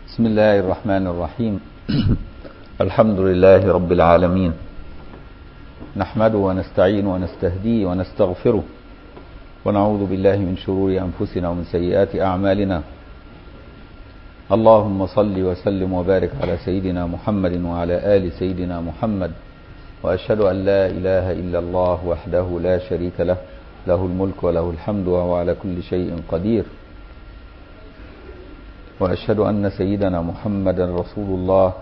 بسم الله الرحمن الرحيم الحمد لله رب العالمين نحمده ونستعين ونستهديه ونستغفره ونعوذ بالله من شرور أنفسنا ومن سيئات أعمالنا اللهم صل وسلم وبارك على سيدنا محمد وعلى آل سيدنا محمد وأشهد أن لا إله إلا الله وحده لا شريك له له الملك وله الحمد وهو على كل شيء قدير وأشهد أن سيدنا محمدا رسول الله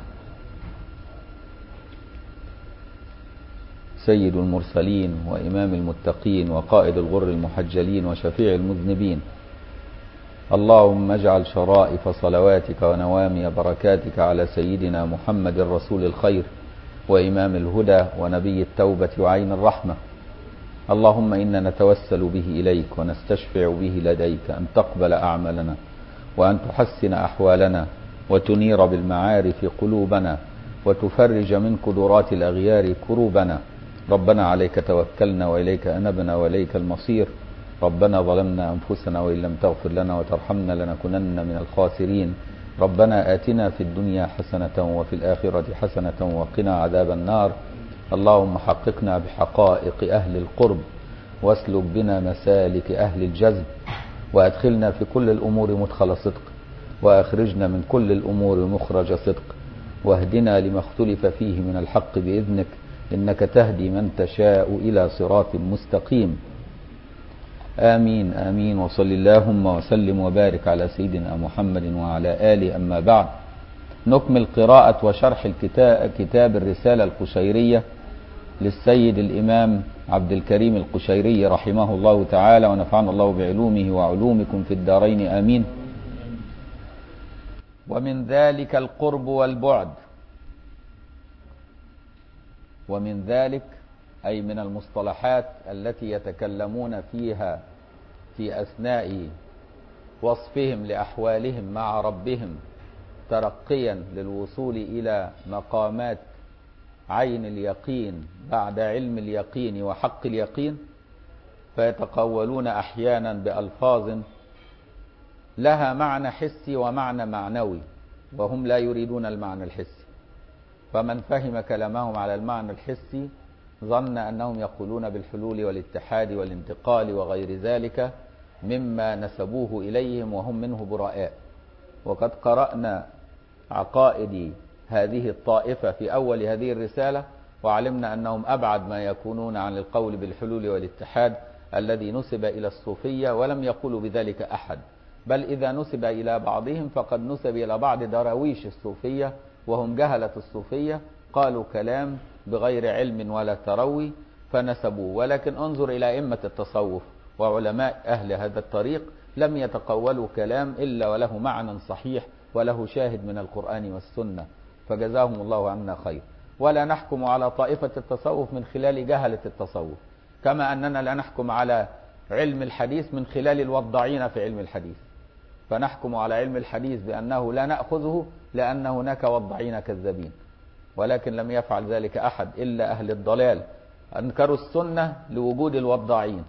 سيد المرسلين وإمام المتقين وقائد الغر المحجلين وشفيع المذنبين اللهم اجعل شرائف صلواتك ونوامي بركاتك على سيدنا محمد رسول الخير وإمام الهدى ونبي التوبة وعين الرحمة اللهم إنا نتوسل به إليك ونستشفع به لديك أن تقبل أعمالنا وأن تحسن أحوالنا وتنير بالمعارف قلوبنا وتفرج من قدرات الأغيار كروبنا ربنا عليك توكلنا وإليك أنبنا وإليك المصير ربنا ظلمنا أنفسنا وإن لم تغفر لنا وترحمنا لنكونن من الخاسرين ربنا آتنا في الدنيا حسنة وفي الآخرة حسنة وقنا عذاب النار اللهم حققنا بحقائق أهل القرب واسلك بنا مسالك أهل الجذب وأدخلنا في كل الأمور مدخل صدق وأخرجنا من كل الأمور مخرج صدق واهدنا لما اختلف فيه من الحق بإذنك إنك تهدي من تشاء إلى صراط مستقيم آمين آمين وصل اللهم وسلم وبارك على سيدنا محمد وعلى آله أما بعد نكمل قراءة وشرح الكتاب كتاب الرسالة القشيرية للسيد الإمام عبد الكريم القشيري رحمه الله تعالى ونفعنا الله بعلومه وعلومكم في الدارين آمين ومن ذلك القرب والبعد ومن ذلك أي من المصطلحات التي يتكلمون فيها في أثناء وصفهم لأحوالهم مع ربهم ترقيا للوصول إلى مقامات عين اليقين بعد علم اليقين وحق اليقين فيتقولون أحيانا بألفاظ لها معنى حسي ومعنى معنوي وهم لا يريدون المعنى الحسي فمن فهم كلامهم على المعنى الحسي ظن أنهم يقولون بالحلول والاتحاد والانتقال وغير ذلك مما نسبوه إليهم وهم منه براء وقد قرأنا عقائد هذه الطائفة في أول هذه الرسالة وعلمنا أنهم أبعد ما يكونون عن القول بالحلول والاتحاد الذي نسب إلى الصوفية ولم يقولوا بذلك أحد بل إذا نسب إلى بعضهم فقد نسب إلى بعض دراويش الصوفية وهم جهلة الصوفية قالوا كلام بغير علم ولا تروي فنسبوه ولكن انظر إلى أئمة التصوف وعلماء أهل هذا الطريق لم يتقولوا كلام إلا وله معنى صحيح وله شاهد من القرآن والسنة فجزاهم الله عنا خير ولا نحكم على طائفة التصوف من خلال جهلة التصوف كما أننا لا نحكم على علم الحديث من خلال الوضاعين في علم الحديث فنحكم على علم الحديث بأنه لا نأخذه لأن هناك وضاعين كذابين ولكن لم يفعل ذلك أحد إلا أهل الضلال أنكروا السنة لوجود الوضاعين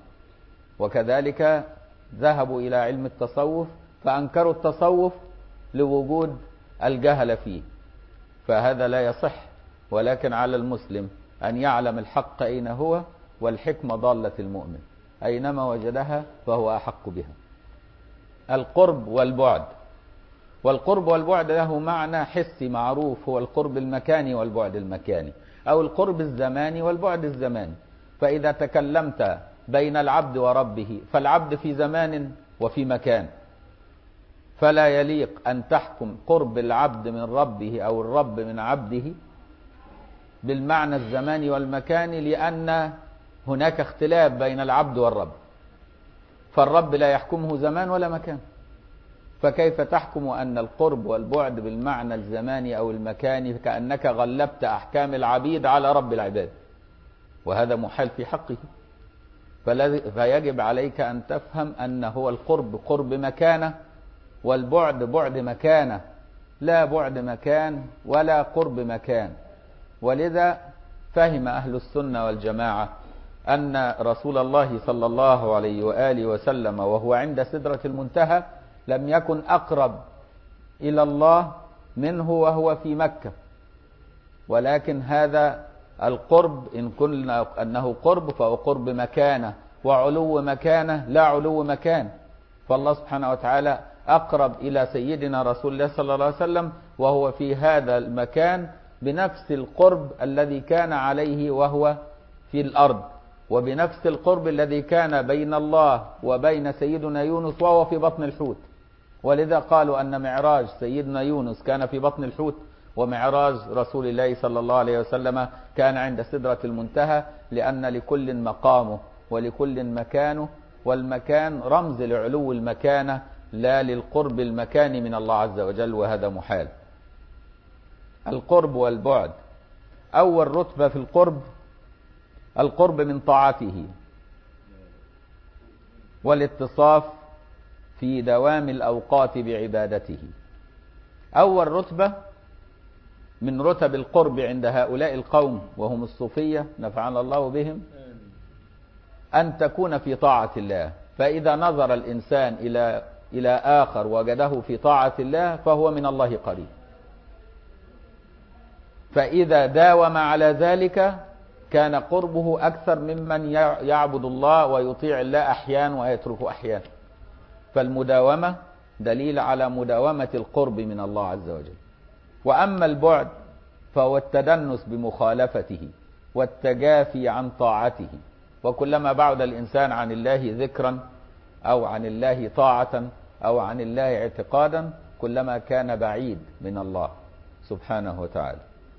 وكذلك ذهبوا إلى علم التصوف فأنكروا التصوف لوجود الجهل فيه فهذا لا يصح ولكن على المسلم أن يعلم الحق أين هو والحكمة ضالة المؤمن أينما وجدها فهو أحق بها القرب والبعد والقرب والبعد له معنى حسي معروف هو القرب المكاني والبعد المكاني أو القرب الزماني والبعد الزماني فإذا تكلمت بين العبد وربه فالعبد في زمان وفي مكان فلا يليق أن تحكم قرب العبد من ربه أو الرب من عبده بالمعنى الزماني والمكاني لأن هناك اختلاف بين العبد والرب فالرب لا يحكمه زمان ولا مكان فكيف تحكم أن القرب والبعد بالمعنى الزماني أو المكاني كأنك غلبت أحكام العبيد على رب العباد وهذا محال في حقه فيجب عليك أن تفهم أن هو القرب قرب مكانه والبعد بعد مكانه لا بعد مكان ولا قرب مكان ولذا فهم أهل السنة والجماعة أن رسول الله صلى الله عليه وآله وسلم وهو عند سدرة المنتهى لم يكن أقرب إلى الله منه وهو في مكة ولكن هذا القرب إن قلنا أنه قرب فهو قرب مكانه وعلو مكانه لا علو مكان فالله سبحانه وتعالى أقرب إلى سيدنا رسول الله صلى الله عليه وسلم وهو في هذا المكان بنفس القرب الذي كان عليه وهو في الأرض وبنفس القرب الذي كان بين الله وبين سيدنا يونس وهو في بطن الحوت ولذا قالوا أن معراج سيدنا يونس كان في بطن الحوت ومعراج رسول الله صلى الله عليه وسلم كان عند سدرة المنتهى لأن لكل مقامه ولكل مكانه والمكان رمز لعلو المكانة لا للقرب المكاني من الله عز وجل وهذا محال القرب والبعد أول رتبة في القرب القرب من طاعته والاتصاف في دوام الأوقات بعبادته أول رتبة من رتب القرب عند هؤلاء القوم وهم الصوفية نفعنا الله بهم أن تكون في طاعة الله فإذا نظر الإنسان إلى إلى آخر وجده في طاعة الله فهو من الله قريب فإذا داوم على ذلك كان قربه أكثر ممن يعبد الله ويطيع الله أحيان ويترك أحيان فالمداومة دليل على مداومة القرب من الله عز وجل وأما البعد فهو التدنس بمخالفته والتجافي عن طاعته وكلما بعد الإنسان عن الله ذكرا أو عن الله طاعة أو عن الله اعتقادا كلما كان بعيد من الله سبحانه وتعالى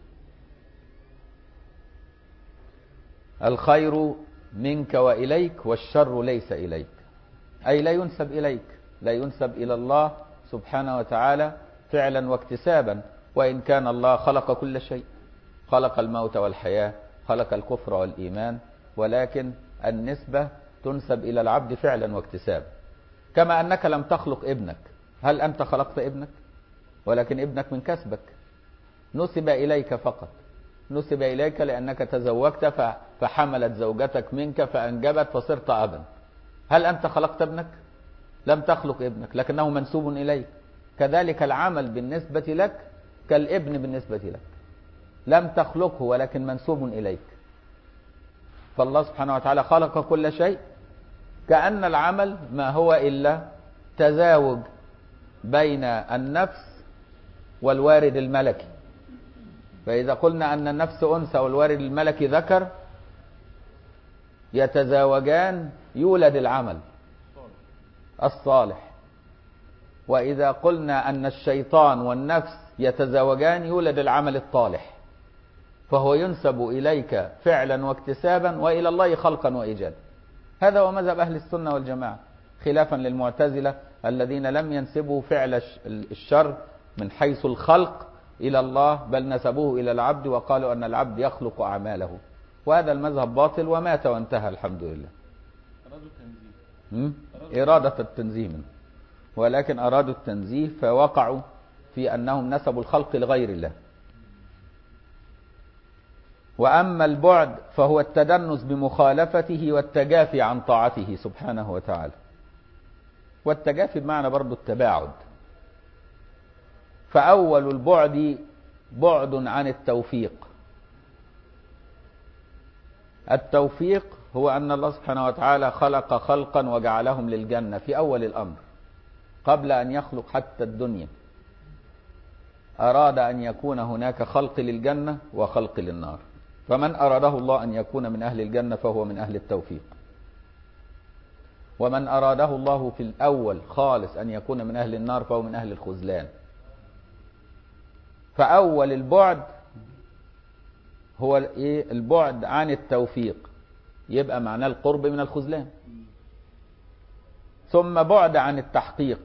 الخير منك وإليك والشر ليس إليك أي لا ينسب إليك لا ينسب إلى الله سبحانه وتعالى فعلا واكتسابا وإن كان الله خلق كل شيء خلق الموت والحياة خلق الكفر والإيمان ولكن النسبة تنسب إلى العبد فعلا واكتسابا كما أنك لم تخلق ابنك هل أنت خلقت ابنك ولكن ابنك من كسبك نسب إليك فقط نسب إليك لأنك تزوجت فحملت زوجتك منك فأنجبت فصرت أبا هل أنت خلقت ابنك لم تخلق ابنك لكنه منسوب إليك كذلك العمل بالنسبة لك كالابن بالنسبة لك لم تخلقه ولكن منسوب إليك فالله سبحانه وتعالى خلق كل شيء كأن العمل ما هو إلا تزاوج بين النفس والوارد الملكي فإذا قلنا أن النفس أنثى والوارد الملكي ذكر يتزاوجان يولد العمل الصالح وإذا قلنا أن الشيطان والنفس يتزاوجان يولد العمل الطالح فهو ينسب إليك فعلا واكتسابا وإلى الله خلقا وإيجادا هذا هو مذهب أهل السنة والجماعة خلافا للمعتزلة الذين لم ينسبوا فعل الشر من حيث الخلق إلى الله بل نسبوه إلى العبد وقالوا أن العبد يخلق أعماله وهذا المذهب باطل ومات وانتهى الحمد لله أرادوا التنزيه إرادة التنزيه منه ولكن أرادوا التنزيه فوقعوا في أنهم نسبوا الخلق لغير الله وأما البعد فهو التدنس بمخالفته والتجافي عن طاعته سبحانه وتعالى والتجافي بمعنى برضو التباعد فأول البعد بعد عن التوفيق التوفيق هو أن الله سبحانه وتعالى خلق خلقا وجعلهم للجنة في أول الأمر قبل أن يخلق حتى الدنيا أراد أن يكون هناك خلق للجنة وخلق للنار فمن أراده الله أن يكون من أهل الجنة فهو من أهل التوفيق ومن أراده الله في الأول خالص أن يكون من أهل النار فهو من أهل الخذلان فأول البعد هو الايه البعد عن التوفيق يبقى معناه القرب من الخذلان ثم بعد عن التحقيق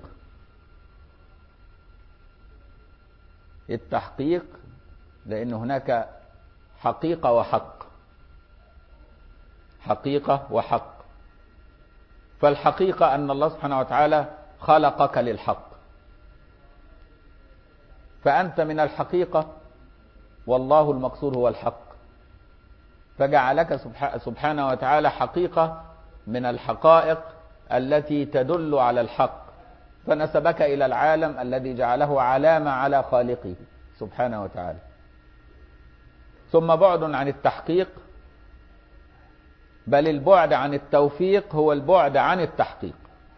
التحقيق لأن هناك حقيقة وحق حقيقة وحق فالحقيقة أن الله سبحانه وتعالى خلقك للحق فأنت من الحقيقة والله المقصود هو الحق فجعلك سبحانه وتعالى حقيقة من الحقائق التي تدل على الحق فنسبك إلى العالم الذي جعله علامة على خالقه سبحانه وتعالى ثم بعد عن التحقيق بل البعد عن التوفيق هو البعد عن التحقيق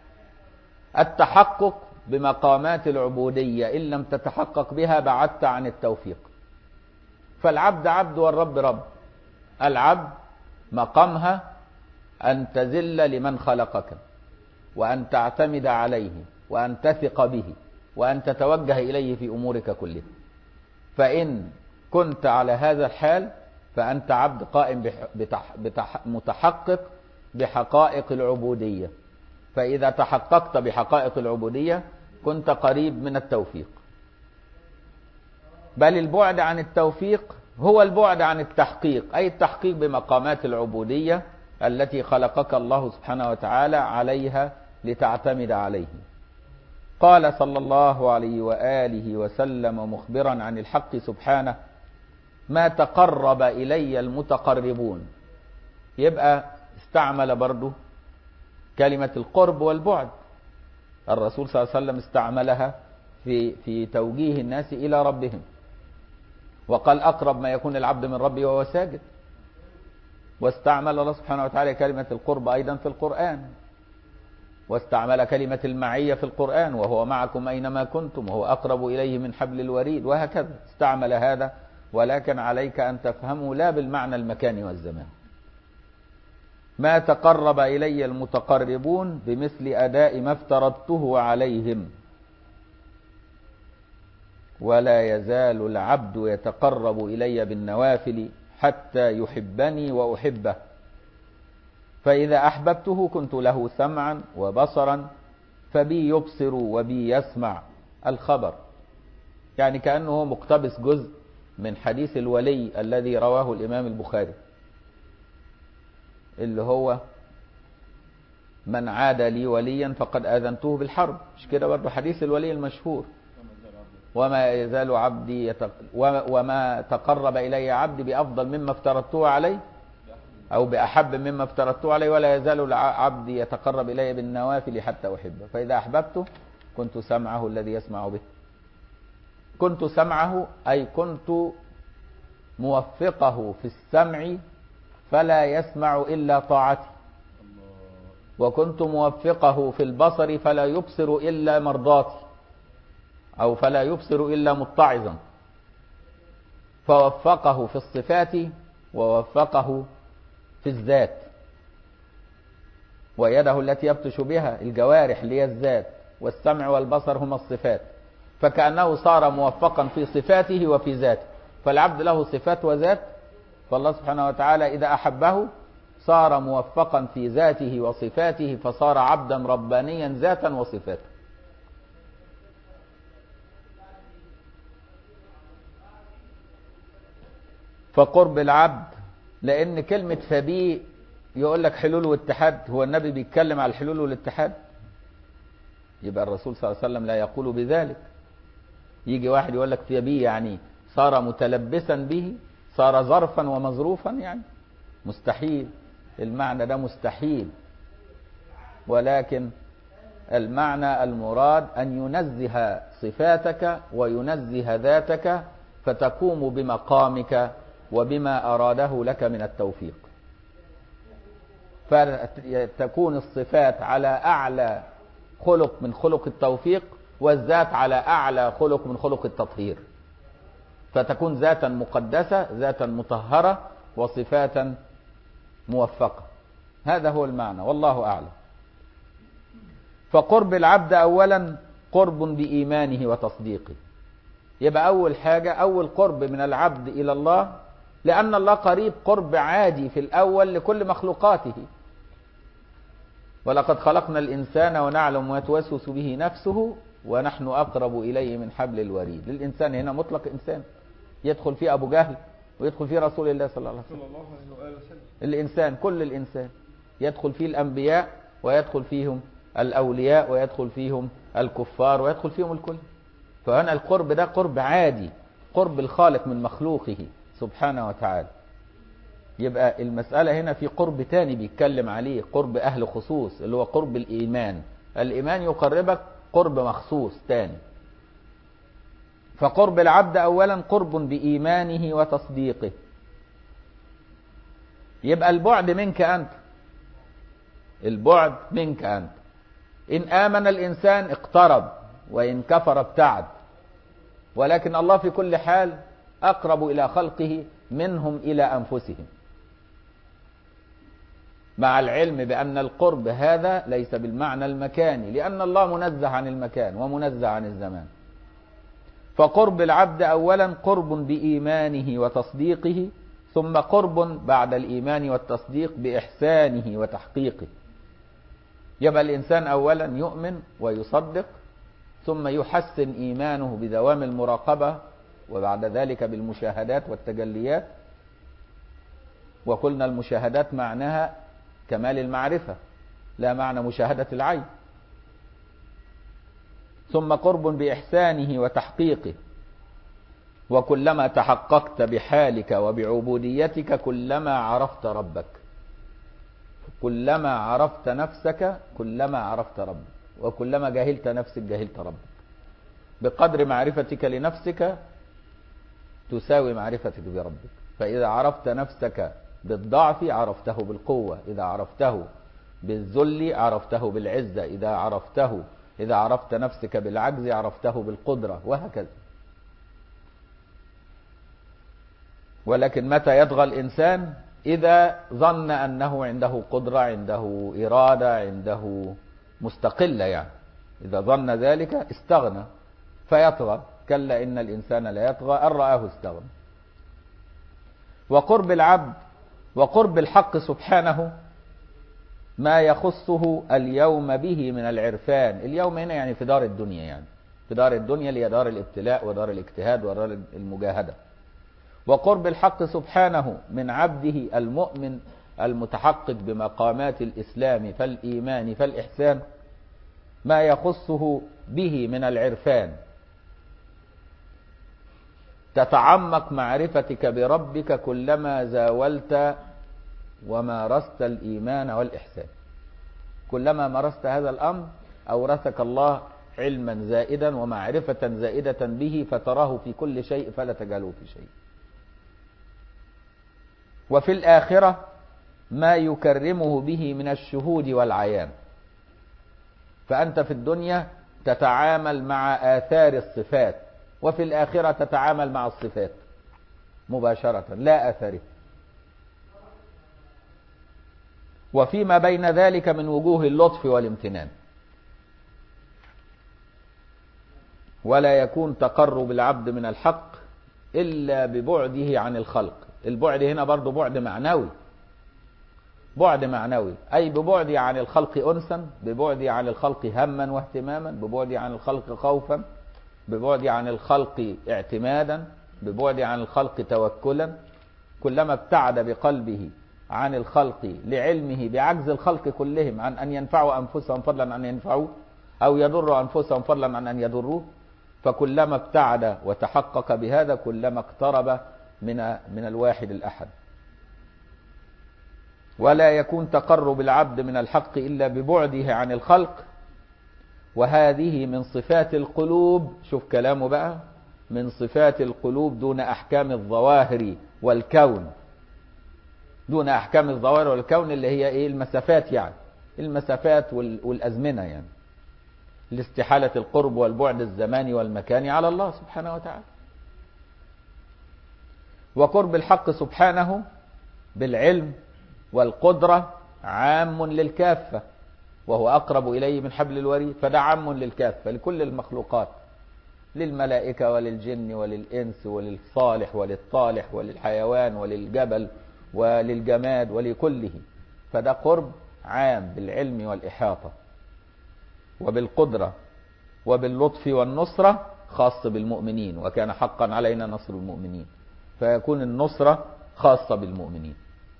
التحقق بمقامات العبودية إن لم تتحقق بها بعدت عن التوفيق فالعبد عبد والرب رب العبد مقامها أن تذل لمن خلقك وأن تعتمد عليه وأن تثق به وأن تتوجه إليه في أمورك كلها فإن كنت على هذا الحال فأنت عبد قائم بح بتح بتح متحقق بحقائق العبودية فإذا تحققت بحقائق العبودية كنت قريب من التوفيق بل البعد عن التوفيق هو البعد عن التحقيق أي التحقيق بمقامات العبودية التي خلقك الله سبحانه وتعالى عليها لتعتمد عليه قال صلى الله عليه وآله وسلم مخبرا عن الحق سبحانه ما تقرب إلي المتقربون يبقى استعمل برضه كلمة القرب والبعد الرسول صلى الله عليه وسلم استعملها في في توجيه الناس إلى ربهم وقال أقرب ما يكون العبد من ربه وهو ساجد واستعمل الله سبحانه وتعالى كلمة القرب أيضا في القرآن واستعمل كلمة المعية في القرآن وهو معكم أينما كنتم وهو أقرب إليه من حبل الوريد وهكذا استعمل هذا ولكن عليك أن تفهمه لا بالمعنى المكاني والزمان ما تقرب إلي المتقربون بمثل أداء ما افترضته عليهم ولا يزال العبد يتقرب إلي بالنوافل حتى يحبني وأحبه فإذا أحببته كنت له سمعا وبصرا فبي يبصر وبي يسمع الخبر يعني كأنه مقتبس جزء من حديث الولي الذي رواه الإمام البخاري اللي هو من عاد لي وليا فقد آذنته بالحرب مش كده برضه حديث الولي المشهور وما يزال عبدي يتق... وما تقرب إلي عبدي بأفضل مما افترضته عليه أو بأحب مما افترضته عليه ولا يزال عبدي يتقرب إلي بالنوافل حتى أحبه فإذا أحببته كنت سمعه الذي يسمع به كنت سمعه أي كنت موفقه في السمع فلا يسمع إلا طاعتي وكنت موفقه في البصر فلا يبصر إلا مرضاتي أو فلا يبصر إلا متعظا فوفقه في الصفات ووفقه في الذات ويده التي يبطش بها الجوارح اللي هي الذات والسمع والبصر هما الصفات فكأنه صار موفقا في صفاته وفي ذاته فالعبد له صفات وذات فالله سبحانه وتعالى إذا أحبه صار موفقا في ذاته وصفاته فصار عبدا ربانيا ذاتا وصفاتا فقرب العبد لأن كلمة فبي يقول لك حلول واتحاد هو النبي بيتكلم على الحلول والاتحاد يبقى الرسول صلى الله عليه وسلم لا يقول بذلك يجي واحد يقول لك في بي يعني صار متلبسا به صار ظرفا ومظروفا يعني مستحيل المعنى ده مستحيل ولكن المعنى المراد أن ينزه صفاتك وينزه ذاتك فتقوم بمقامك وبما أراده لك من التوفيق فتكون الصفات على أعلى خلق من خلق التوفيق والذات على أعلى خلق من خلق التطهير فتكون ذاتا مقدسة ذاتا مطهرة وصفاتا موفقة هذا هو المعنى والله أعلم فقرب العبد أولا قرب بإيمانه وتصديقه يبقى أول حاجة أول قرب من العبد إلى الله لأن الله قريب قرب عادي في الأول لكل مخلوقاته ولقد خلقنا الإنسان ونعلم ما توسوس به نفسه ونحن أقرب إليه من حبل الوريد الإنسان هنا مطلق إنسان يدخل فيه أبو جهل ويدخل فيه رسول الله صلى الله عليه وسلم صلى الله عليه وآله وسلم الإنسان كل الإنسان يدخل فيه الأنبياء ويدخل فيهم الأولياء ويدخل فيهم الكفار ويدخل فيهم الكل فهنا القرب ده قرب عادي قرب الخالق من مخلوقه سبحانه وتعالى يبقى المسألة هنا في قرب تاني بيتكلم عليه قرب أهل خصوص اللي هو قرب الإيمان الإيمان يقربك قرب مخصوص تاني فقرب العبد أولا قرب بإيمانه وتصديقه يبقى البعد منك أنت البعد منك أنت إن آمن الإنسان اقترب وإن كفر ابتعد ولكن الله في كل حال أقرب إلى خلقه منهم إلى أنفسهم مع العلم بأن القرب هذا ليس بالمعنى المكاني لأن الله منزه عن المكان ومنزه عن الزمان فقرب العبد أولا قرب بإيمانه وتصديقه ثم قرب بعد الإيمان والتصديق بإحسانه وتحقيقه يبقى الإنسان أولا يؤمن ويصدق ثم يحسن إيمانه بدوام المراقبة وبعد ذلك بالمشاهدات والتجليات وقلنا المشاهدات معناها كمال المعرفة لا معنى مشاهدة العين ثم قرب بإحسانه وتحقيقه وكلما تحققت بحالك وبعبوديتك كلما عرفت ربك كلما عرفت نفسك كلما عرفت ربك وكلما جهلت نفسك جهلت ربك بقدر معرفتك لنفسك تساوي معرفتك بربك فإذا عرفت نفسك بالضعف عرفته بالقوة إذا عرفته بالذل عرفته بالعزة إذا عرفته إذا عرفت نفسك بالعجز عرفته بالقدرة وهكذا ولكن متى يطغى الإنسان إذا ظن أنه عنده قدرة عنده إرادة عنده مستقلة يعني إذا ظن ذلك استغنى فيطغى كلا إن الإنسان لا يطغى أن رآه استغنى وقرب العبد وقرب الحق سبحانه ما يخصه اليوم به من العرفان اليوم هنا يعني في دار الدنيا يعني في دار الدنيا اللي هي دار الابتلاء ودار الاجتهاد ودار المجاهدة وقرب الحق سبحانه من عبده المؤمن المتحقق بمقامات الإسلام فالإيمان فالإحسان ما يخصه به من العرفان تتعمق معرفتك بربك كلما زاولت ومارست الإيمان والإحسان كلما مارست هذا الأمر أورثك الله علما زائدا ومعرفة زائدة به فتراه في كل شيء فلا تجعله في شيء وفي الآخرة ما يكرمه به من الشهود والعيان فأنت في الدنيا تتعامل مع آثار الصفات وفي الآخرة تتعامل مع الصفات مباشرة لا أثره وفيما بين ذلك من وجوه اللطف والامتنان ولا يكون تقرب العبد من الحق إلا ببعده عن الخلق البعد هنا برضو بعد معنوي بعد معنوي أي ببعدي عن الخلق أنسا ببعدي عن الخلق هما واهتماما ببعدي عن الخلق خوفا ببعدي عن الخلق اعتمادا ببعدي عن الخلق توكلا كلما ابتعد بقلبه عن الخلق لعلمه بعجز الخلق كلهم عن أن ينفعوا أنفسهم فضلا عن أن ينفعوه أو يضروا أنفسهم فضلا عن أن يضروه فكلما ابتعد وتحقق بهذا كلما اقترب من من الواحد الأحد ولا يكون تقرب العبد من الحق إلا ببعده عن الخلق وهذه من صفات القلوب شوف كلامه بقى من صفات القلوب دون أحكام الظواهر والكون دون أحكام الظواهر والكون اللي هي إيه المسافات يعني المسافات والأزمنة يعني لاستحالة القرب والبعد الزماني والمكاني على الله سبحانه وتعالى وقرب الحق سبحانه بالعلم والقدرة عام للكافة وهو أقرب إليه من حبل الوريد فده عام للكافة لكل المخلوقات للملائكة وللجن وللإنس وللصالح وللطالح وللحيوان وللجبل وللجماد ولكله فده قرب عام بالعلم والإحاطة وبالقدرة وباللطف والنصرة خاص بالمؤمنين وكان حقا علينا نصر المؤمنين فيكون النصرة خاصة بالمؤمنين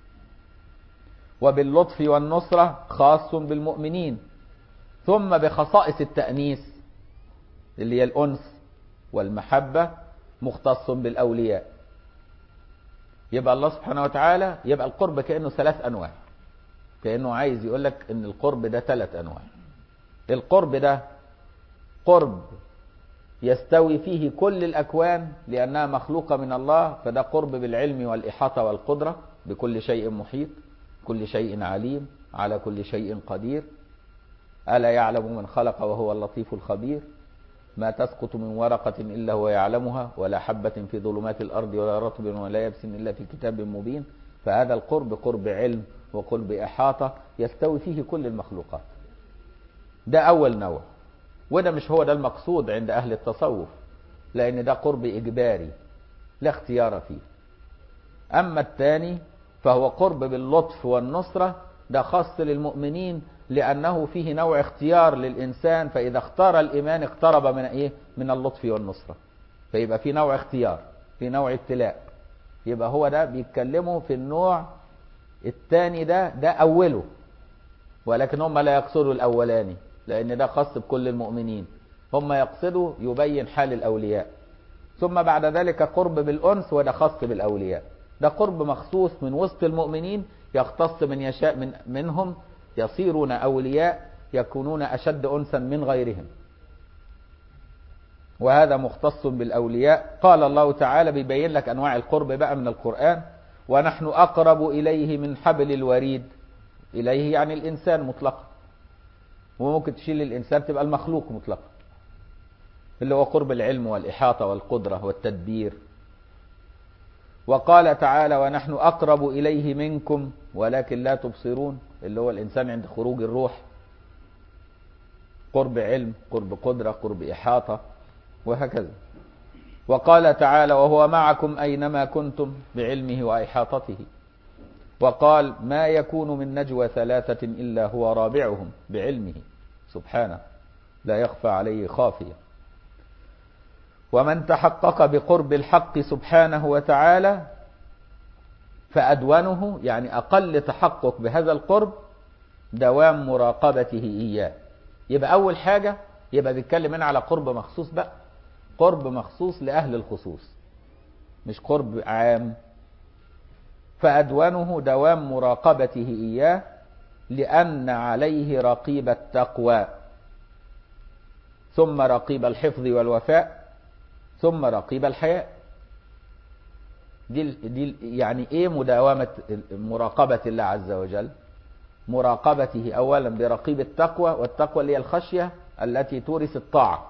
وباللطف والنصرة خاص بالمؤمنين ثم بخصائص التأنيس اللي هي الأنس والمحبة مختص بالأولياء يبقى الله سبحانه وتعالى يبقى القرب كأنه ثلاث أنواع كأنه عايز يقول لك إن القرب ده ثلاث أنواع القرب ده قرب يستوي فيه كل الأكوان لأنها مخلوقة من الله فده قرب بالعلم والإحاطة والقدرة بكل شيء محيط كل شيء عليم على كل شيء قدير ألا يعلم من خلق وهو اللطيف الخبير ما تسقط من ورقة إلا هو يعلمها ولا حبة في ظلمات الأرض ولا رطب ولا يبس إلا في كتاب مبين فهذا القرب قرب علم وقرب إحاطة يستوي فيه كل المخلوقات ده أول نوع وده مش هو ده المقصود عند أهل التصوف لأن ده قرب إجباري لا اختيار فيه أما الثاني فهو قرب باللطف والنصرة ده خاص للمؤمنين لأنه فيه نوع اختيار للإنسان فإذا اختار الإيمان اقترب من إيه؟ من اللطف والنصرة فيبقى في نوع اختيار في نوع ابتلاء يبقى هو ده بيتكلموا في النوع الثاني ده ده أوله ولكن هم لا يقصدوا الأولاني لأن ده خاص بكل المؤمنين هم يقصدوا يبين حال الأولياء ثم بعد ذلك قرب بالأنس وده خاص بالأولياء ده قرب مخصوص من وسط المؤمنين يختص من يشاء من منهم يصيرون أولياء يكونون أشد أنسا من غيرهم وهذا مختص بالأولياء قال الله تعالى بيبين لك أنواع القرب بقى من القرآن ونحن أقرب إليه من حبل الوريد إليه يعني الإنسان مطلقا وممكن تشيل الإنسان تبقى المخلوق مطلقا اللي هو قرب العلم والإحاطة والقدرة والتدبير وقال تعالى ونحن أقرب إليه منكم ولكن لا تبصرون اللي هو الإنسان عند خروج الروح قرب علم قرب قدرة قرب إحاطة وهكذا وقال تعالى وهو معكم أينما كنتم بعلمه وإحاطته وقال ما يكون من نجوى ثلاثة إلا هو رابعهم بعلمه سبحانه لا يخفى عليه خافية ومن تحقق بقرب الحق سبحانه وتعالى فأدونه يعني أقل تحقق بهذا القرب دوام مراقبته إياه يبقى أول حاجة يبقى بيتكلم هنا على قرب مخصوص بقى قرب مخصوص لأهل الخصوص مش قرب عام فأدونه دوام مراقبته إياه لأن عليه رقيب التقوى ثم رقيب الحفظ والوفاء ثم رقيب الحياء دي, دي يعني ايه مداومة مراقبة الله عز وجل مراقبته اولا برقيب التقوى والتقوى اللي هي الخشية التي تورث الطاعة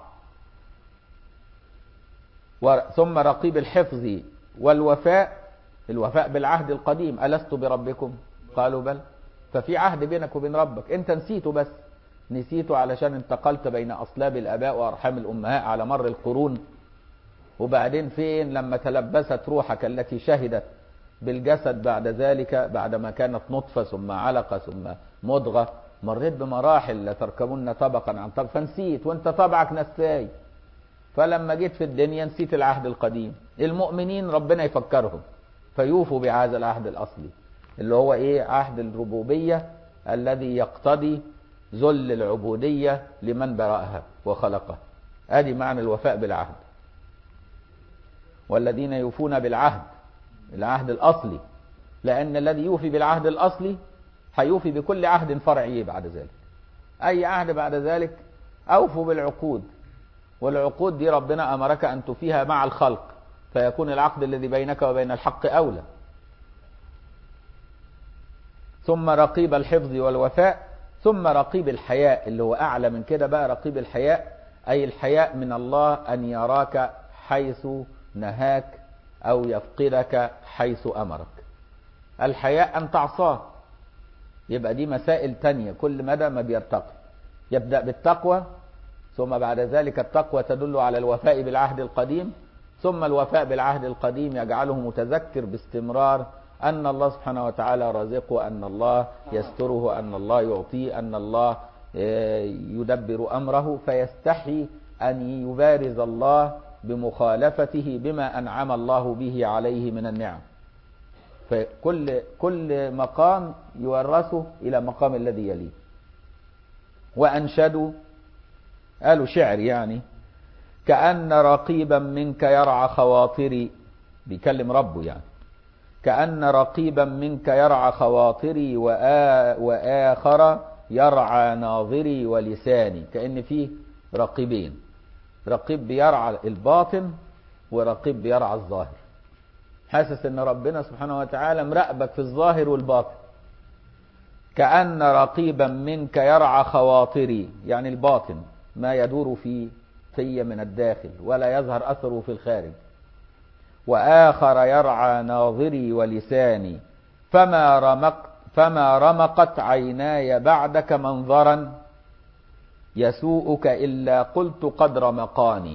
ثم رقيب الحفظ والوفاء الوفاء بالعهد القديم ألست بربكم قالوا بل ففي عهد بينك وبين ربك انت نسيته بس نسيته علشان انتقلت بين أصلاب الآباء وأرحام الأمهات على مر القرون وبعدين فين لما تلبست روحك التي شهدت بالجسد بعد ذلك بعدما كانت نطفة ثم علقة ثم مضغة مريت بمراحل لتركبن طبقا عن طبق فنسيت وانت طبعك نساي فلما جيت في الدنيا نسيت العهد القديم المؤمنين ربنا يفكرهم فيوفوا بهذا العهد الأصلي اللي هو ايه عهد الربوبية الذي يقتضي ذل العبودية لمن برأها وخلقها ادي معنى الوفاء بالعهد والذين يوفون بالعهد العهد الأصلي لأن الذي يوفي بالعهد الأصلي هيوفي بكل عهد فرعي بعد ذلك أي عهد بعد ذلك أوفوا بالعقود والعقود دي ربنا أمرك أن تفيها مع الخلق فيكون العقد الذي بينك وبين الحق أولى ثم رقيب الحفظ والوفاء ثم رقيب الحياء اللي هو أعلى من كده بقى رقيب الحياء أي الحياء من الله أن يراك حيث نهاك أو يفقدك حيث أمرك الحياء أن تعصاه يبقى دي مسائل تانية كل مدى ما بيرتقي يبدأ بالتقوى ثم بعد ذلك التقوى تدل على الوفاء بالعهد القديم ثم الوفاء بالعهد القديم يجعله متذكر باستمرار أن الله سبحانه وتعالى رازقه أن الله يستره أن الله يعطيه أن الله يدبر أمره فيستحي أن يبارز الله بمخالفته بما أنعم الله به عليه من النعم فكل كل مقام يورثه إلى مقام الذي يليه وأنشدوا قالوا شعر يعني كأن رقيبا منك يرعى خواطري بيكلم ربه يعني كأن رقيبا منك يرعى خواطري وآ وآخر يرعى ناظري ولساني كأن فيه رقيبين رقيب بيرعى الباطن ورقيب بيرعى الظاهر حاسس ان ربنا سبحانه وتعالى مراقبك في الظاهر والباطن كأن رقيبا منك يرعى خواطري يعني الباطن ما يدور في في من الداخل ولا يظهر أثره في الخارج وآخر يرعى ناظري ولساني فما رمقت فما رمقت عيناي بعدك منظرا يسوءك إلا قلت قد رمقاني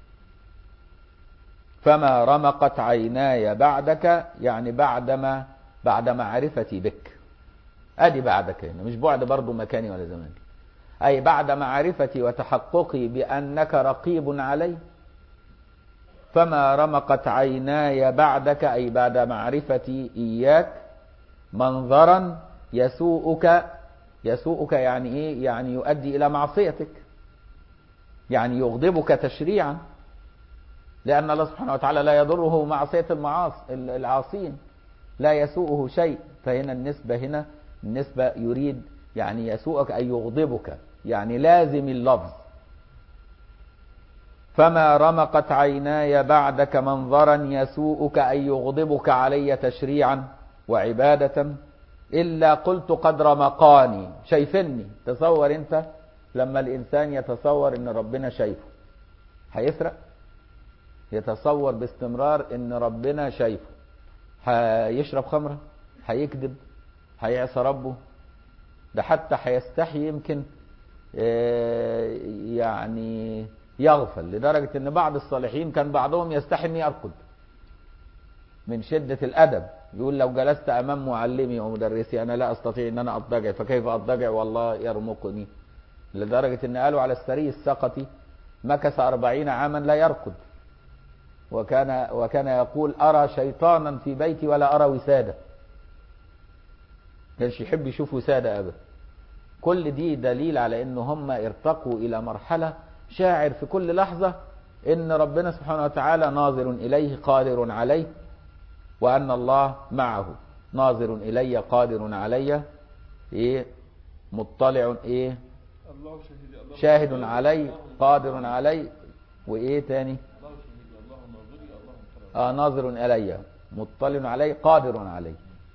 فما رمقت عيناي بعدك يعني بعدما بعد معرفتي بك ادي بعدك هنا مش بعد برضو مكاني ولا زماني اي بعد معرفتي وتحققي بانك رقيب علي فما رمقت عيناي بعدك اي بعد معرفتي اياك منظرا يسوءك يسوءك يعني ايه يعني يؤدي الى معصيتك يعني يغضبك تشريعا لان الله سبحانه وتعالى لا يضره معصيه المعاصي العاصين لا يسوءه شيء فهنا النسبه هنا النسبة يريد يعني يسوءك أي يغضبك يعني لازم اللفظ فما رمقت عيناي بعدك منظرا يسوءك أي يغضبك علي تشريعا وعبادة إلا قلت قد رمقاني شايفني تصور أنت لما الإنسان يتصور أن ربنا شايفه هيسرق يتصور باستمرار أن ربنا شايفه هيشرب خمرة هيكذب هيعصى ربه ده حتى هيستحي يمكن يعني يغفل لدرجة ان بعض الصالحين كان بعضهم يستحي ان يرقد من شدة الادب يقول لو جلست امام معلمي ومدرسي انا لا استطيع ان انا اضطجع فكيف اضطجع والله يرمقني لدرجة ان قالوا على السري السقطي مكث أربعين عاما لا يرقد وكان وكان يقول أرى شيطانا في بيتي ولا أرى وسادة كانش يحب يشوف وسادة أبدا كل دي دليل على ان هم ارتقوا الى مرحلة شاعر في كل لحظة ان ربنا سبحانه وتعالى ناظر اليه قادر عليه وان الله معه ناظر الي قادر علي ايه مطلع ايه الله شهيد الله شاهد علي قادر علي وايه تاني الله شهيد الله ناظري الله مطلع آه ناظر الي مطلع علي قادر علي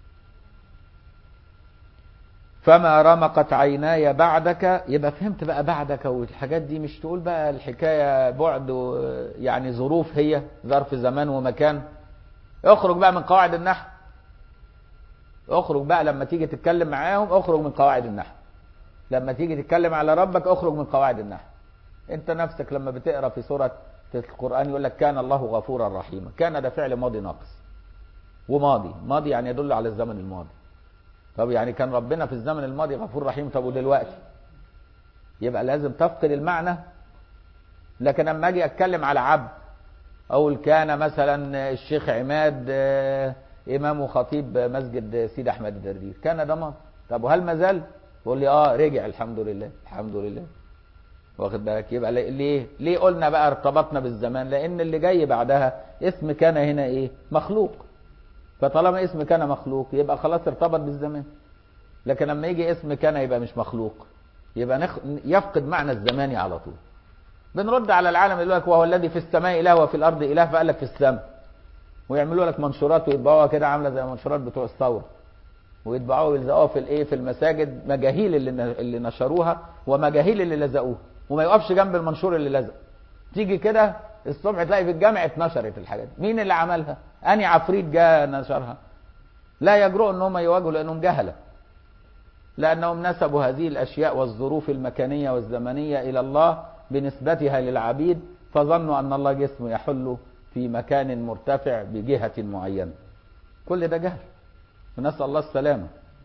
فما رمقت عيناي بعدك يبقى فهمت بقى بعدك والحاجات دي مش تقول بقى الحكاية بعد و- يعني ظروف هي ظرف زمان ومكان اخرج بقى من قواعد النحو اخرج بقى لما تيجي تتكلم معاهم اخرج من قواعد النحو لما تيجي تتكلم على ربك اخرج من قواعد النحو انت نفسك لما بتقرا في سوره في القران يقول لك كان الله غفورا رحيما كان ده فعل ماضي ناقص وماضي ماضي يعني يدل على الزمن الماضي طب يعني كان ربنا في الزمن الماضي غفور رحيم طب ودلوقتي يبقى لازم تفقد المعنى لكن لما اجي اتكلم على عبد اقول كان مثلا الشيخ عماد آه، امام وخطيب مسجد سيدي احمد الدردير كان ده ماضي طب وهل ما زال يقول لي اه رجع الحمد لله الحمد لله واخد بالك يبقى ليه- ليه ليه قلنا بقى ارتبطنا بالزمان لان اللي جاي بعدها اسم كان هنا ايه مخلوق فطالما اسم كان مخلوق يبقى خلاص ارتبط بالزمان لكن لما يجي اسم كان يبقى مش مخلوق يبقى نخ... يفقد معنى الزماني على طول بنرد على العالم يقول لك وهو الذي في السماء اله وفي الارض اله فقال لك في السماء ويعملوا لك منشورات ويطبعوها كده عامله زي المنشورات بتوع الثوره ويطبعوها ويلزقوها في الايه في المساجد مجاهيل اللي ن- اللي نشروها ومجاهيل اللي لزقوها وما يقفش جنب المنشور اللي لزق تيجي كده الصبح تلاقي في الجامع اتنشرت الحاجات دي. مين اللي عملها اني عفريت جاء نشرها لا يجرؤوا ان هم يواجهوا لانهم جهله لانهم نسبوا هذه الاشياء والظروف المكانيه والزمنيه الى الله بنسبتها للعبيد فظنوا ان الله جسم يحل في مكان مرتفع بجهه معينه كل ده جهل ونسال الله السلامه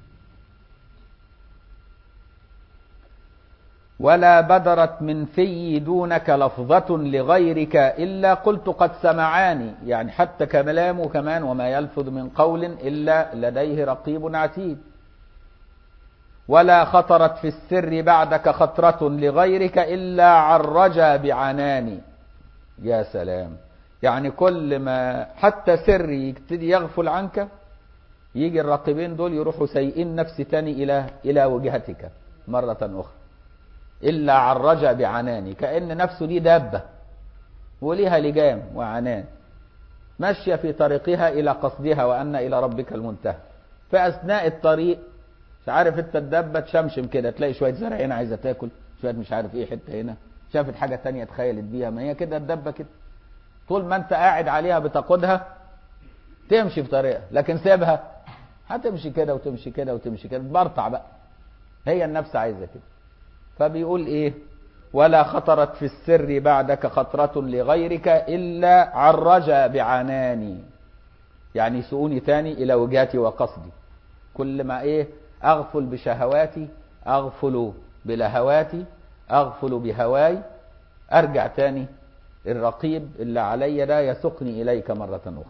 ولا بدرت من في دونك لفظة لغيرك إلا قلت قد سمعاني يعني حتى كلامه كمان وما يلفظ من قول إلا لديه رقيب عتيد ولا خطرت في السر بعدك خطرة لغيرك إلا عرج بعناني يا سلام يعني كل ما حتى سر يبتدي يغفل عنك يجي الرقيبين دول يروحوا سيئين نفس تاني إلى إلى وجهتك مرة أخرى إلا عرج بعنان كأن نفسه دي دابة وليها لجام وعنان ماشية في طريقها إلى قصدها وأن إلى ربك المنتهى في أثناء الطريق مش عارف انت الدابة تشمشم كده تلاقي شوية زرع هنا عايزة تاكل شوية مش عارف ايه حتة هنا شافت حاجة تانية تخيلت بيها ما هي كده الدابة كده طول ما انت قاعد عليها بتقودها تمشي في طريقها لكن سيبها هتمشي كده وتمشي كده وتمشي كده تبرطع بقى هي النفس عايزة كده فبيقول ايه ولا خطرت في السر بعدك خطرة لغيرك إلا عرج بعناني يعني سؤوني تاني إلى وجهتي وقصدي كل ما إيه أغفل بشهواتي أغفل بلهواتي أغفل بهواي أرجع تاني الرقيب اللي علي ده يسقني إليك مرة أخرى